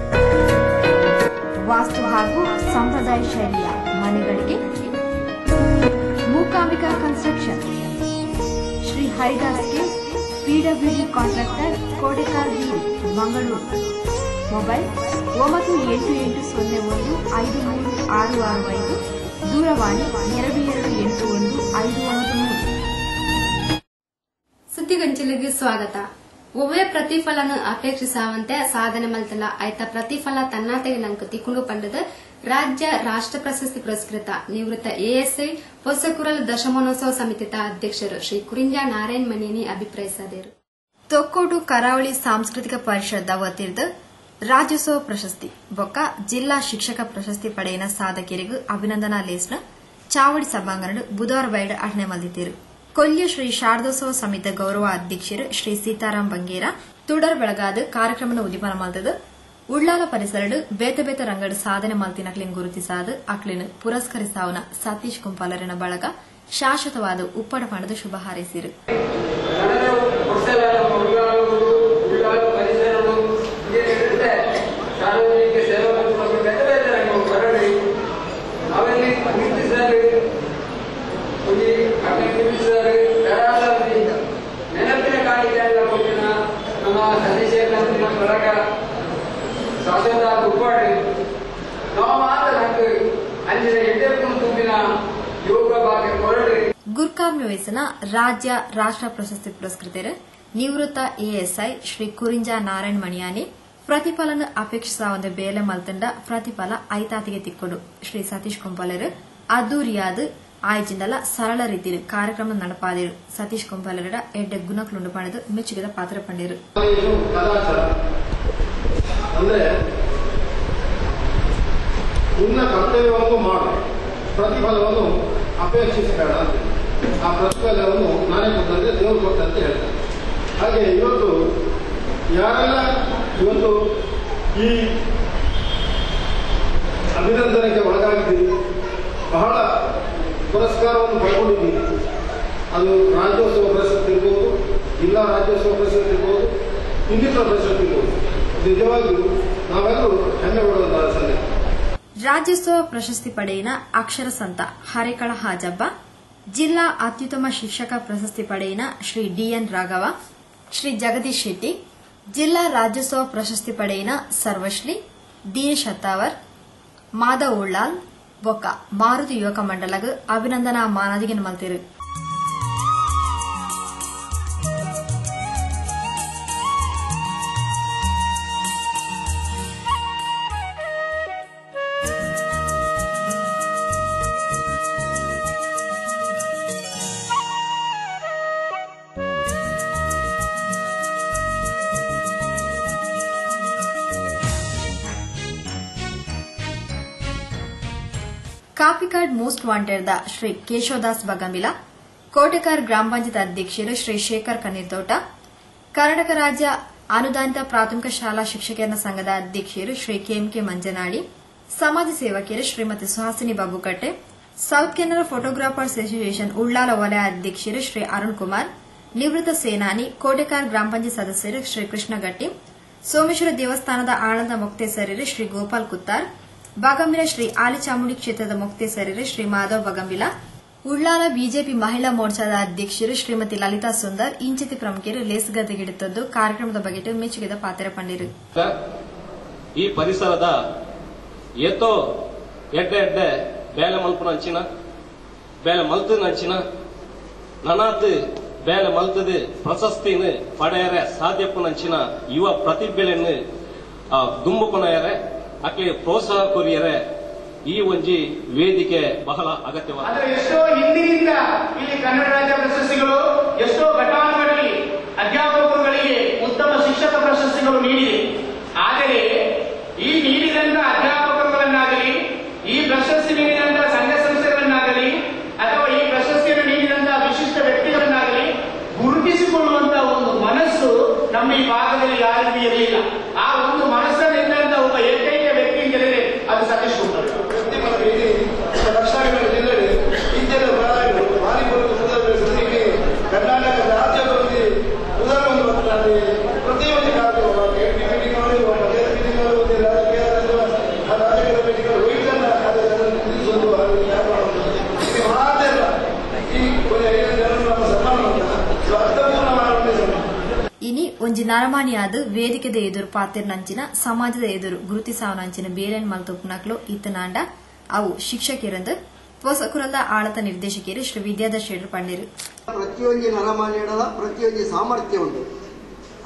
ವಾಸ್ತು ಹಾಗೂ ಸಂಪ್ರದಾಯ ಶೈಲಿಯ ಮನೆಗಳಿಗೆ ಮೂಕಾಂಬಿಕಾ ಕನ್ಸ್ಟ್ರಕ್ಷನ್ ಶ್ರೀ ಹರಿದಾಸ್ಗೆ PWD contractor Kodekar Beeri Mangaluru mobile ಒಂಬತ್ತು ಎಂಟು ಎಂಟು ಸೊನ್ನೆ ಒಂದು ಐದು ಮೂರು ಆರು ಆರು ಐದು ದೂರವಾಣಿ ಎರಡು ಎರಡು ಎಂಟು ಒಂದು ಐದು ಒಂಬತ್ತು ಮೂರು ಸುದ್ದಿಗೊಂಚಲಿಗೆ ಸ್ವಾಗತ ಒವ್ವೇ ಪ್ರತಿಫಲನ ಅಪೇಕ್ಷಿಸಾವಂತೆ ಸಾಧನೆ ಮಲ್ತಲ್ಲ ಐತ ಪ್ರತಿಫಲ ತನ್ನಾತೆಗೆ ನಂಕು ತಿಕ್ಕೊಂಡು ಪಂಡದ ರಾಜ್ಯ ರಾಷ್ಟ್ರ ಪ್ರಶಸ್ತಿ ಪುರಸ್ಕೃತ ನಿವೃತ್ತ ಎಎಸ್ಐ ಹೊಸಕುರಲ್ ದಶಮಾನೋತ್ಸವ ಸಮಿತಿತ ಅಧ್ಯಕ್ಷರು ಶ್ರೀ ಕುರಿಂಜಾ ನಾರಾಯಣ್ ಮನೇನಿ ಅಭಿಪ್ರಾಯಿಸಿದರು ತೊಕ್ಕೋಟು ಕರಾವಳಿ ಸಾಂಸ್ಕೃತಿಕ ಪರಿಷತ್ ವತಿರ್ದ ರಾಜ್ಯೋತ್ಸವ ಪ್ರಶಸ್ತಿ ಬೊಕ್ಕ ಜಿಲ್ಲಾ ಶಿಕ್ಷಕ ಪ್ರಶಸ್ತಿ ಪಡೆಯಿನ ಸಾಧಕರಿಗೂ ಅಭಿನಂದನಾ ಲೇಸ್ನ ಚಾವಡಿ ಸಭಾಂಗಣ ಬುಧವಾರ ಬೈಡ ಅಟನೆ ಮಲ್ದಿದ್ದರು ಕೊಲ್ಯ ಶ್ರೀ ಶಾರದೋತ್ಸವ ಸಮಿತಿ ಗೌರವ ಅಧ್ಯಕ್ಷರು ಶ್ರೀ ಸೀತಾರಾಂ ಬಂಗೇರ ತುಡರ್ ಬೆಳಗಾದ ಕಾರ್ಯಕ್ರಮದ ಉದ್ಯಮನ ಮಲ್ತದ ಉಳ್ಳಾಲ ಪರಿಸರಡು ಬೇತೆ ಬೇತೆ ರಂಗಡು ಸಾಧನೆ ಮಲ್ತಿನಕ್ಲಿನ್ ಗುರುತಿಸಾದ ಅಕ್ಲಿನ್ ಪುರಸ್ಕರಿಸಾವನ ಸತೀಶ್ ಕುಂಪಾಲರಿನ ಬಳಗ ಶಾಶ್ವತವಾದ ಉಪ್ಪಡ ಪಣದ ಶುಭ ಹಾರೈಸಿರು ಸಾರ್ವಜನಿಕ ಸೇವಾ ಪಡೆದುಕೊಂಡು ಬೇರೆ ಬೇರೆ ರಂಗಗಳು ಹೊರಡಿ ನಾವೆಲ್ಲಿ ನಿಂತಿದ್ದಾರೆ ಈ ಅಗ್ನಿ ನಿಲ್ಲಿಸಿದ್ದಾರೆ ಧಾರಾಳವಾಗಿ ನೆನಪಿನ ಕಾಣಿಕೆಯನ್ನು ಕೊಟ್ಟಿನ ನಮ್ಮ ಸದಸ್ಯರ ಬಳಗ ಶಾಸಕ ಉಪ್ಪಾಡಿ ನಾವು ಮಾತ್ರ ನಮಗೆ ಅಂಜಿನ ಎಡ್ಡೆರ್ಕೊಂಡು ತುಂಬಿನ ಯೋಗ ಭಾಗ್ಯ ಹೊರಡಿ ಗುರ್ಕಾವ್ಯ ವಯಸ್ಸಿನ ರಾಜ್ಯ ರಾಷ್ಟ್ರ ಪ್ರಶಸ್ತಿ ಪುರಸ್ಕೃತರು ನಿವೃತ್ತ ಎಎಸ್ಐ ಶ್ರೀ ಕುರಿಂಜಾ ನಾರಾಯಣ್ ಮಣಿಯಾನಿ ಪ್ರತಿಫಲನ ಅಪೇಕ್ಷಿಸಾವಂದ ಬೇಲೆ ಮಲ್ತಂಡ ಪ್ರತಿಫಲ ಐತಾತಿಗೆ ತಿಕ್ಕೊಡು ಶ್ರೀ ಸತೀಶ್ ಕೊಂಪಾಲರು ಅದ್ದೂರಿಯಾದ ಆಯ್ಜಿಂದಲ ಸರಳ ರೀತಿಯ ಕಾರ್ಯಕ್ರಮ ನಡಪಾದಿರು ಸತೀಶ್ ಕೊಂಪಾಲರ ಎಡ್ಡೆ ಗುಣಕ್ಲುಂಡು ಪಡೆದು ಮೆಚ್ಚುಗೆದ ಪಾತ್ರ ಪಂಡಿರು ಇದು ಕದಾಚಾರ ಅಂದ್ರೆ ನಿನ್ನ ಕರ್ತವ್ಯವನ್ನು ಮಾಡು ಪ್ರತಿಫಲವನ್ನು ಅಪೇಕ್ಷಿಸಬೇಡ ಅಂತ ಆ ಪ್ರತಿಫಲವನ್ನು ನಾನೇ ಕೊಟ್ಟಂತೆ ದೇವರು ಕೊಟ್ಟಂತೆ ಹೇಳ್ತಾರೆ ಹಾಗೆ ಇವತ್ತು ಯಾರೆಲ್ಲ ಇವತ್ತು ಈ ಅಭಿನಂದನೆಗೆ ಒಳಗಾಗಿದ್ದೀರಿ ಬಹಳ ಪುರಸ್ಕಾರವನ್ನು ಪಡ್ಕೊಂಡಿದ್ದೀರಿ ಅದು ರಾಜ್ಯೋತ್ಸವ ಪ್ರಶಸ್ತಿ ಇರ್ಬೋದು ಜಿಲ್ಲಾ ರಾಜ್ಯೋತ್ಸವ ಪ್ರಶಸ್ತಿ ಇರ್ಬೋದು ಇನ್ನಿತರ ಪ್ರಶಸ್ತಿ ಇರ್ಬೋದು ನಿಜವಾಗಿಯೂ ನಾವೆಲ್ಲರೂ ಹೆಮ್ಮೆ ಪಡುವಂತಹ ಸಂದೇಶ ರಾಜ್ಯೋತ್ಸವ ಪ್ರಶಸ್ತಿ ಪಡೆಯಿನ ಅಕ್ಷರ ಸಂತ ಹರೇಕಳ ಹಾಜಬ್ಬ ಜಿಲ್ಲಾ ಅತ್ಯುತ್ತಮ ಶಿಕ್ಷಕ ಪ್ರಶಸ್ತಿ ಪಡೆಯಿನ ಶ್ರೀ ಡಿಎನ್ ರಾಘವ ಶ್ರೀ ಜಗದೀಶ್ ಶೆಟ್ಟಿ ಜಿಲ್ಲಾ ರಾಜ್ಯೋತ್ಸವ ಪ್ರಶಸ್ತಿ ಪಡೆಯಿನ ಸರ್ವಶ್ರೀ ದಿನೇಶ್ ಹತ್ತಾವರ್ ಮಾಧವ್ ಉಳ್ಳಾಲ್ ಬೊಕ್ಕ ಮಾರುತಿ ಯುವಕ ಮಂಡಲಗ ಅಭಿನಂದನಾ ಮಾನದಿಗೆ ಮಲ್ತಿರು ಕಾಪಿಕಾಡ್ ಮೋಸ್ಟ್ ವಾಂಟೆಡ್ ಶ್ರೀ ಕೇಶವದಾಸ್ ಬಗಂಬಿಲ ಕೋಟೆಕಾರ್ ಗ್ರಾಮ ಪಂಚಾಯತ್ ಅಧ್ಯಕ್ಷರು ಶ್ರೀ ಶೇಖರ್ ಕನ್ನೀರ್ತೋಟ ಕರ್ನಾಟಕ ರಾಜ್ಯ ಅನುದಾನಿತ ಪ್ರಾಥಮಿಕ ಶಾಲಾ ಶಿಕ್ಷಕರ ಸಂಘದ ಅಧ್ಯಕ್ಷರು ಶ್ರೀ ಕೆಎಂಕೆ ಮಂಜನಾಡಿ ಸಮಾಜ ಸೇವಕಿಯರು Shrimati Suhasini Babukatte south Canara photographers association Ullala ವಲಯ ಅಧ್ಯಕ್ಷರು ಶ್ರೀ ಅರುಣ್ ಕುಮಾರ್ ನಿವೃತ್ತ ಸೇನಾನಿ ಕೋಟೆಕಾರ್ ಗ್ರಾಮ ಪಂಚಾಯತ್ ಸದಸ್ಯರು ಶ್ರೀ ಕೃಷ್ಣಗಟ್ಟಿ ಸೋಮೇಶ್ವರ ದೇವಸ್ಥಾನದ ಆಳಂದ ಮೊಕ್ತೇಸರರು ಶ್ರೀ ಗೋಪಾಲ್ ಕುತ್ತಾರ್ ಬಾಗಂಬಿಲ ಶ್ರೀ ಆಲಿಚಾಮುಂಡಿ ಕ್ಷೇತ್ರದ ಮೊಕ್ತೇಸರರು ಶ್ರೀ ಮಾಧವ್ ಬಗಂಬಿಲ ಉಳ್ಳಾಲ ಬಿಜೆಪಿ ಮಹಿಳಾ ಮೋರ್ಚಾದ ಅಧ್ಯಕ್ಷರು ಶ್ರೀಮತಿ ಲಲಿತಾ ಸುಂದರ್ ಇಂಚಿತಿ ಪ್ರಮುಖರು ಲೇಸುಗದ್ದೆಗಿಡುತ್ತದ್ದು ಕಾರ್ಯಕ್ರಮದ ಬಗೆಟು ಮೆಚ್ಚುಗೆದ ಪಾತ್ರ ಪಂಡಿರು ಈ ಪರಿಸರದ ಏತೋ ಎಡ್ಡೆ ಎಡ್ಡೆ ಬೇಲೆ ಮಲ್ಪುನ ಅಂಚಿನ ಬೇಲೆ ಮಲ್ತನ ಅಂಚಿನ ನನಾತ್ ಬೇಲೆ ಮಲ್ತದ ಪ್ರಶಸ್ತಿನ ಪಡೆಯರೆ ಸಾಧ್ಯಪ್ಪನಂಚಿನ ಯುವ ಪ್ರತಿಭೆಯನ್ನು ದುಂಬುಕೊನೆಯರೆ ಅಕ್ಕೆ ಪ್ರೋತ್ಸಾಹ ಕೊರಿಯರೆ ಈ ಒಂಜಿ ವೇದಿಕೆ ಬಹಳ ಅಗತ್ಯವಾದ ಆದ್ರೆ ಎಷ್ಟೋ ಹಿಂದಿನಿಂದ ಇಲ್ಲಿ ಕನ್ನಡ ರಾಜ್ಯ ಪ್ರಶಸ್ತಿಗಳು ಎಷ್ಟೋ ಘಟಾನುಘಟಿ ಅಧ್ಯಾಪಕರುಗಳಿಗೆ ಉತ್ತಮ ಶಿಕ್ಷಕ ಪ್ರಶಸ್ತಿಗಳು ನೀಡಿದೆ ಆದರೆ ಈ ನೀಡಿದಂತ ಅಧ್ಯಾಪಕರುಗಳನ್ನಾಗಲಿ ಈ ಪ್ರಶಸ್ತಿ ನೀಡಿದಂತ ಸಂಘ ಸಂಸ್ಥೆಗಳನ್ನಾಗಲಿ ಅಥವಾ ಈ ಪ್ರಶಸ್ತಿಯನ್ನು ನೀಡಿದಂತ ವಿಶಿಷ್ಟ ವ್ಯಕ್ತಿಗಳನ್ನಾಗಲಿ ಗುರುತಿಸಿಕೊಳ್ಳುವಂತ ಒಂದು ಮನಸ್ಸು ನಮ್ಮ ಈ ಭಾಗದಲ್ಲಿ ಯಾರಿಗೂ ಇರಲಿಲ್ಲ ಆ ಒಂದು ಮನಸ್ಸನ್ನಿದ್ದಂತ ಒಬ್ಬ ಏಕೈಕ ವ್ಯಕ್ತಿ ಅಂತ ಹೇಳಿದ್ರೆ ಅದು ಸತೀಶ್ ಕುಮಾರ್ ಲಕ್ಷಾಂತರ ಜಿಲ್ಲೆಯಲ್ಲಿ ಇಂದಿನ ಬರಲಾಗಿದೆ ವಾಲಿಬಾಲ್ ಸುಧಾರಣೆ ಕರ್ನಾಟಕ ರಾಜ್ಯದಲ್ಲಿ ಉದಾಹರಣೆ ಮಾತನಾಡಿ ಪ್ರತಿಯೊಂದು ಕಾರ್ಯಕ್ರಮಕ್ಕೆ ಮೀಟಿಂಗ್ ಮಾಡಿ ಮಧ್ಯಾಹ್ನ ಮೀಟಿಂಗ್ ಮಾಡುವುದು ರಾಜಕೀಯ ಆ ರಾಜಕೀಯ ಮೀಟಿಂಗ್ ವೈದ್ಯನ ಕಾರ್ಯಗಳನ್ನು ನಿಲ್ಲಿಸುವುದು ಹಾಗೂ ಯಾರು ಮಾಡುವುದು ಇದು ಮಾತ್ರ ಅಲ್ಲ. ಈ ಒಂದು ಐದು ಜನರು ನಮ್ಮ ಸನ್ಮಾನ ಇದು ಅರ್ಥಪೂರ್ಣವಾದ ಸನ್ಮಾನ ಇನಿ ಒಂಜಿ ನರಮಾಣಿಯಾದ ವೇದಿಕೆದ ಎದುರು ಪಾತಿರ್ನಂಚಿನ ಸಮಾಜದ ಎದುರು ಗುರುತಿಸಾವನಂಚಿನ ಬೇರೆನ್ ಮಲ್ತುಪ್ನಕ್ಲು ಇತ್ತನಾಂಡ ಅವು ಶಿಕ್ಷಕಿರಂದು ಹೊಸಕುರದ ಆಳತ ನಿರ್ದೇಶಕಿಯರು ಶ್ರೀ ವಿದ್ಯಾಧರ್ ಶೆಟ್ಟರ್ ಪಂಡಿರು ಪ್ರತಿಯೊಂದು ನರಮಾನ್ಯದ ಪ್ರತಿಯೊಂದು ಸಾಮರ್ಥ್ಯ ಉಂಟು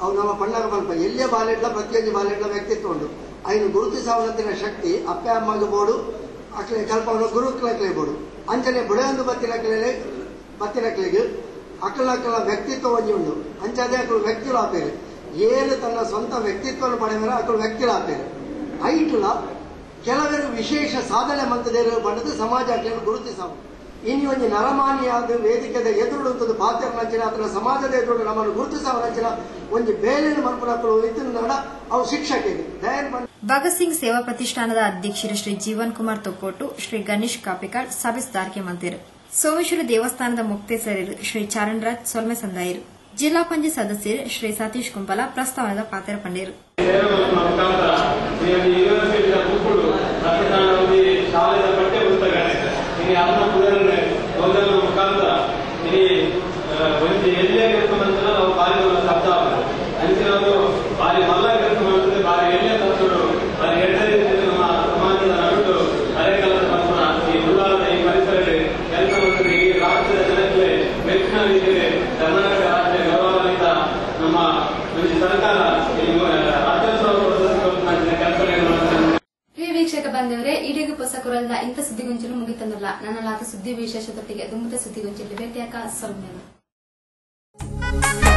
ಅವು ನಮ್ಮ ಪಣ್ಣಗ ಮಲ್ಪ ಎಲ್ಲೇ ಬಾಲೆಡ್ಲ ಪ್ರತಿಯೊಂದು ಬಾಲೆಡ್ಲ ವ್ಯಕ್ತಿತ್ವ ಉಂಟು ಐನು ಗುರುತಿಸಾವನಂತಿನ ಶಕ್ತಿ ಅಪ್ಪೆ ಅಮ್ಮಗೆ ಬೋಡು ಅಕ್ಲೆ ಕಲ್ಪವನ್ನು ಗುರುಕ್ಲಕ್ಲೆ ಬೋಡು ಅಂಚನೆ ಬುಡಂದು ಬತ್ತಿನಕ್ಲೆ ಬತ್ತಿನಕ್ಲೆಗೆ ಅಕ್ಕಲ ಅಕ್ಕಲ ವ್ಯಕ್ತಿತ್ವ ಒಂಜಿ ಉಂಡು ಅಂಚದೆ ಅಕ್ಕಳು ವ್ಯಕ್ತಿಲು ಆಪೇರು ಏನು ತನ್ನ ಸ್ವಂತ ವ್ಯಕ್ತಿತ್ವವನ್ನು ಪಡೆದರೆ ಅಕ್ಕಳು ವ್ಯಕ್ತಿಲು ಆಪೇರು ಐಟ್ಲ ಕೆಲವರು ವಿಶೇಷ ಸಾಧನೆ ಮಂತದೇರು ಬಂಡದು ಸಮಾಜ ಅಕ್ಲೆಯನ್ನು ಗುರುತಿಸಾವು ಇನ್ನು ಒಂದು ನರಮಾನಿಯಾದ ವೇದಿಕೆದ ಎದುರುಡುತ್ತದೆ ಪಾತ್ರ ನಂಚಿನ ಅದರ ಸಮಾಜದ ಎದುರು ನಮ್ಮನ್ನು ಗುರುತಿಸಾವ ನಂಚಿನ ಒಂದು ಬೇಲಿನ ಮಲ್ಪನಕ್ಕಳು ಇತ್ತು ನಡ ಅವು ಶಿಕ್ಷಕಿಗೆ ದಯನ್ ಬಂದ ಭಗತ್ ಸಿಂಗ್ ಸೇವಾ ಪ್ರತಿಷ್ಠಾನದ ಅಧ್ಯಕ್ಷರು ಶ್ರೀ ಜೀವನ್ ಕುಮಾರ್ ತೊಕ್ಕೋಟು ಶ್ರೀ ಗಣೇಶ್ ಕಾಪಿಕಾಡ್ ಸಭೆಸ್ದಾರಿಕೆ ಮಂತಿರು ಸೋಮೇಶ್ವರ ದೇವಸ್ಥಾನದ ಮುಕ್ತೇಸರರು ಶ್ರೀ ಚರಣ್ರಾಜ್ ಸೊಲ್ಮೆ ಸಂದಾಯರು ಜಿಲ್ಲಾ ಪಂಚಾಯತ್ ಸದಸ್ಯರು ಶ್ರೀ ಸತೀಶ್ ಕುಂಪಲ ಪ್ರಸ್ತಾವನದ ಪಾತ್ರ ಪಂಡೇರು ಮುಖಾಂತರ ಈ ಒಂದು ಯೂನಿವರ್ಸಿಟಿಯ ಬುಕ್ಕುಗಳು ಪ್ರತಿದಿನ ಒಂದು ಶಾಲೆಯ ಪಠ್ಯ ಪುಸ್ತಕಗಳೇ ಇനി ಅದನ್ನ ಪುನರ್ ಓದಲು ಮುಖಾಂತರ ಇനി ಒಂದು ಎಲ್ಲೇ ಕೆಲಸ ನಾವು ಬಾರಿ ಒಂದು ಶಬ್ದ ಅಂಚಿನ ಒಂದು ಬಾರಿ ಮಲ್ಲ ಕೆಲಸ ಮಾಡ್ತದೆ ಬಾರಿ ಎಲ್ಲೇ ತಂದ್ರು ಬಾರಿ ಎರಡನೇ ರೀತಿಯಲ್ಲಿ ನಮ್ಮ ಸಮಾಜದ ನಡುವೆ ಹಳೆ ಕಾಲದ ಪರಸ್ಪರ ಈ ಉಳ್ಳಾಲದ ಈ ಪರಿಸರದಲ್ಲಿ ಕೆಲಸ ಮಾಡ್ತದೆ ಈ ರಾಜ್ಯದ ಜನಕ್ಕೆ ಮೆಚ್ಚಿನ ರೀತಿಯಲ್ಲಿ ಕರ್ನಾಟಕ ರಾಜ್ಯ ಗೌರವಾನ್ವಿತ ನಮ್ಮ ಒಂದು ಸರ್ಕಾರ ಈ ರಾಜ್ಯೋತ್ಸವ ಕೆಲಸ ಮಾಡ್ತಾರೆ ಪ್ರಿಯ ವೀಕ್ಷಕ ಬಂದವರೇ ಇಡೀಗ ಪೊಸಕುರಲ್ದ ಇಂಥ ಸುದ್ದಿಗುಂಚಲು ಮುಗಿತಂದಿಲ್ಲ ನನ್ನಲಾದ ಸುದ್ದಿ ವಿಶೇಷದೊಟ್ಟಿಗೆ ದುಮ್ಮದ ಸುದ್ದಿಗುಂಚಲು ಭೇಟಿಯಾಕ ಸೌಮ್ಯನು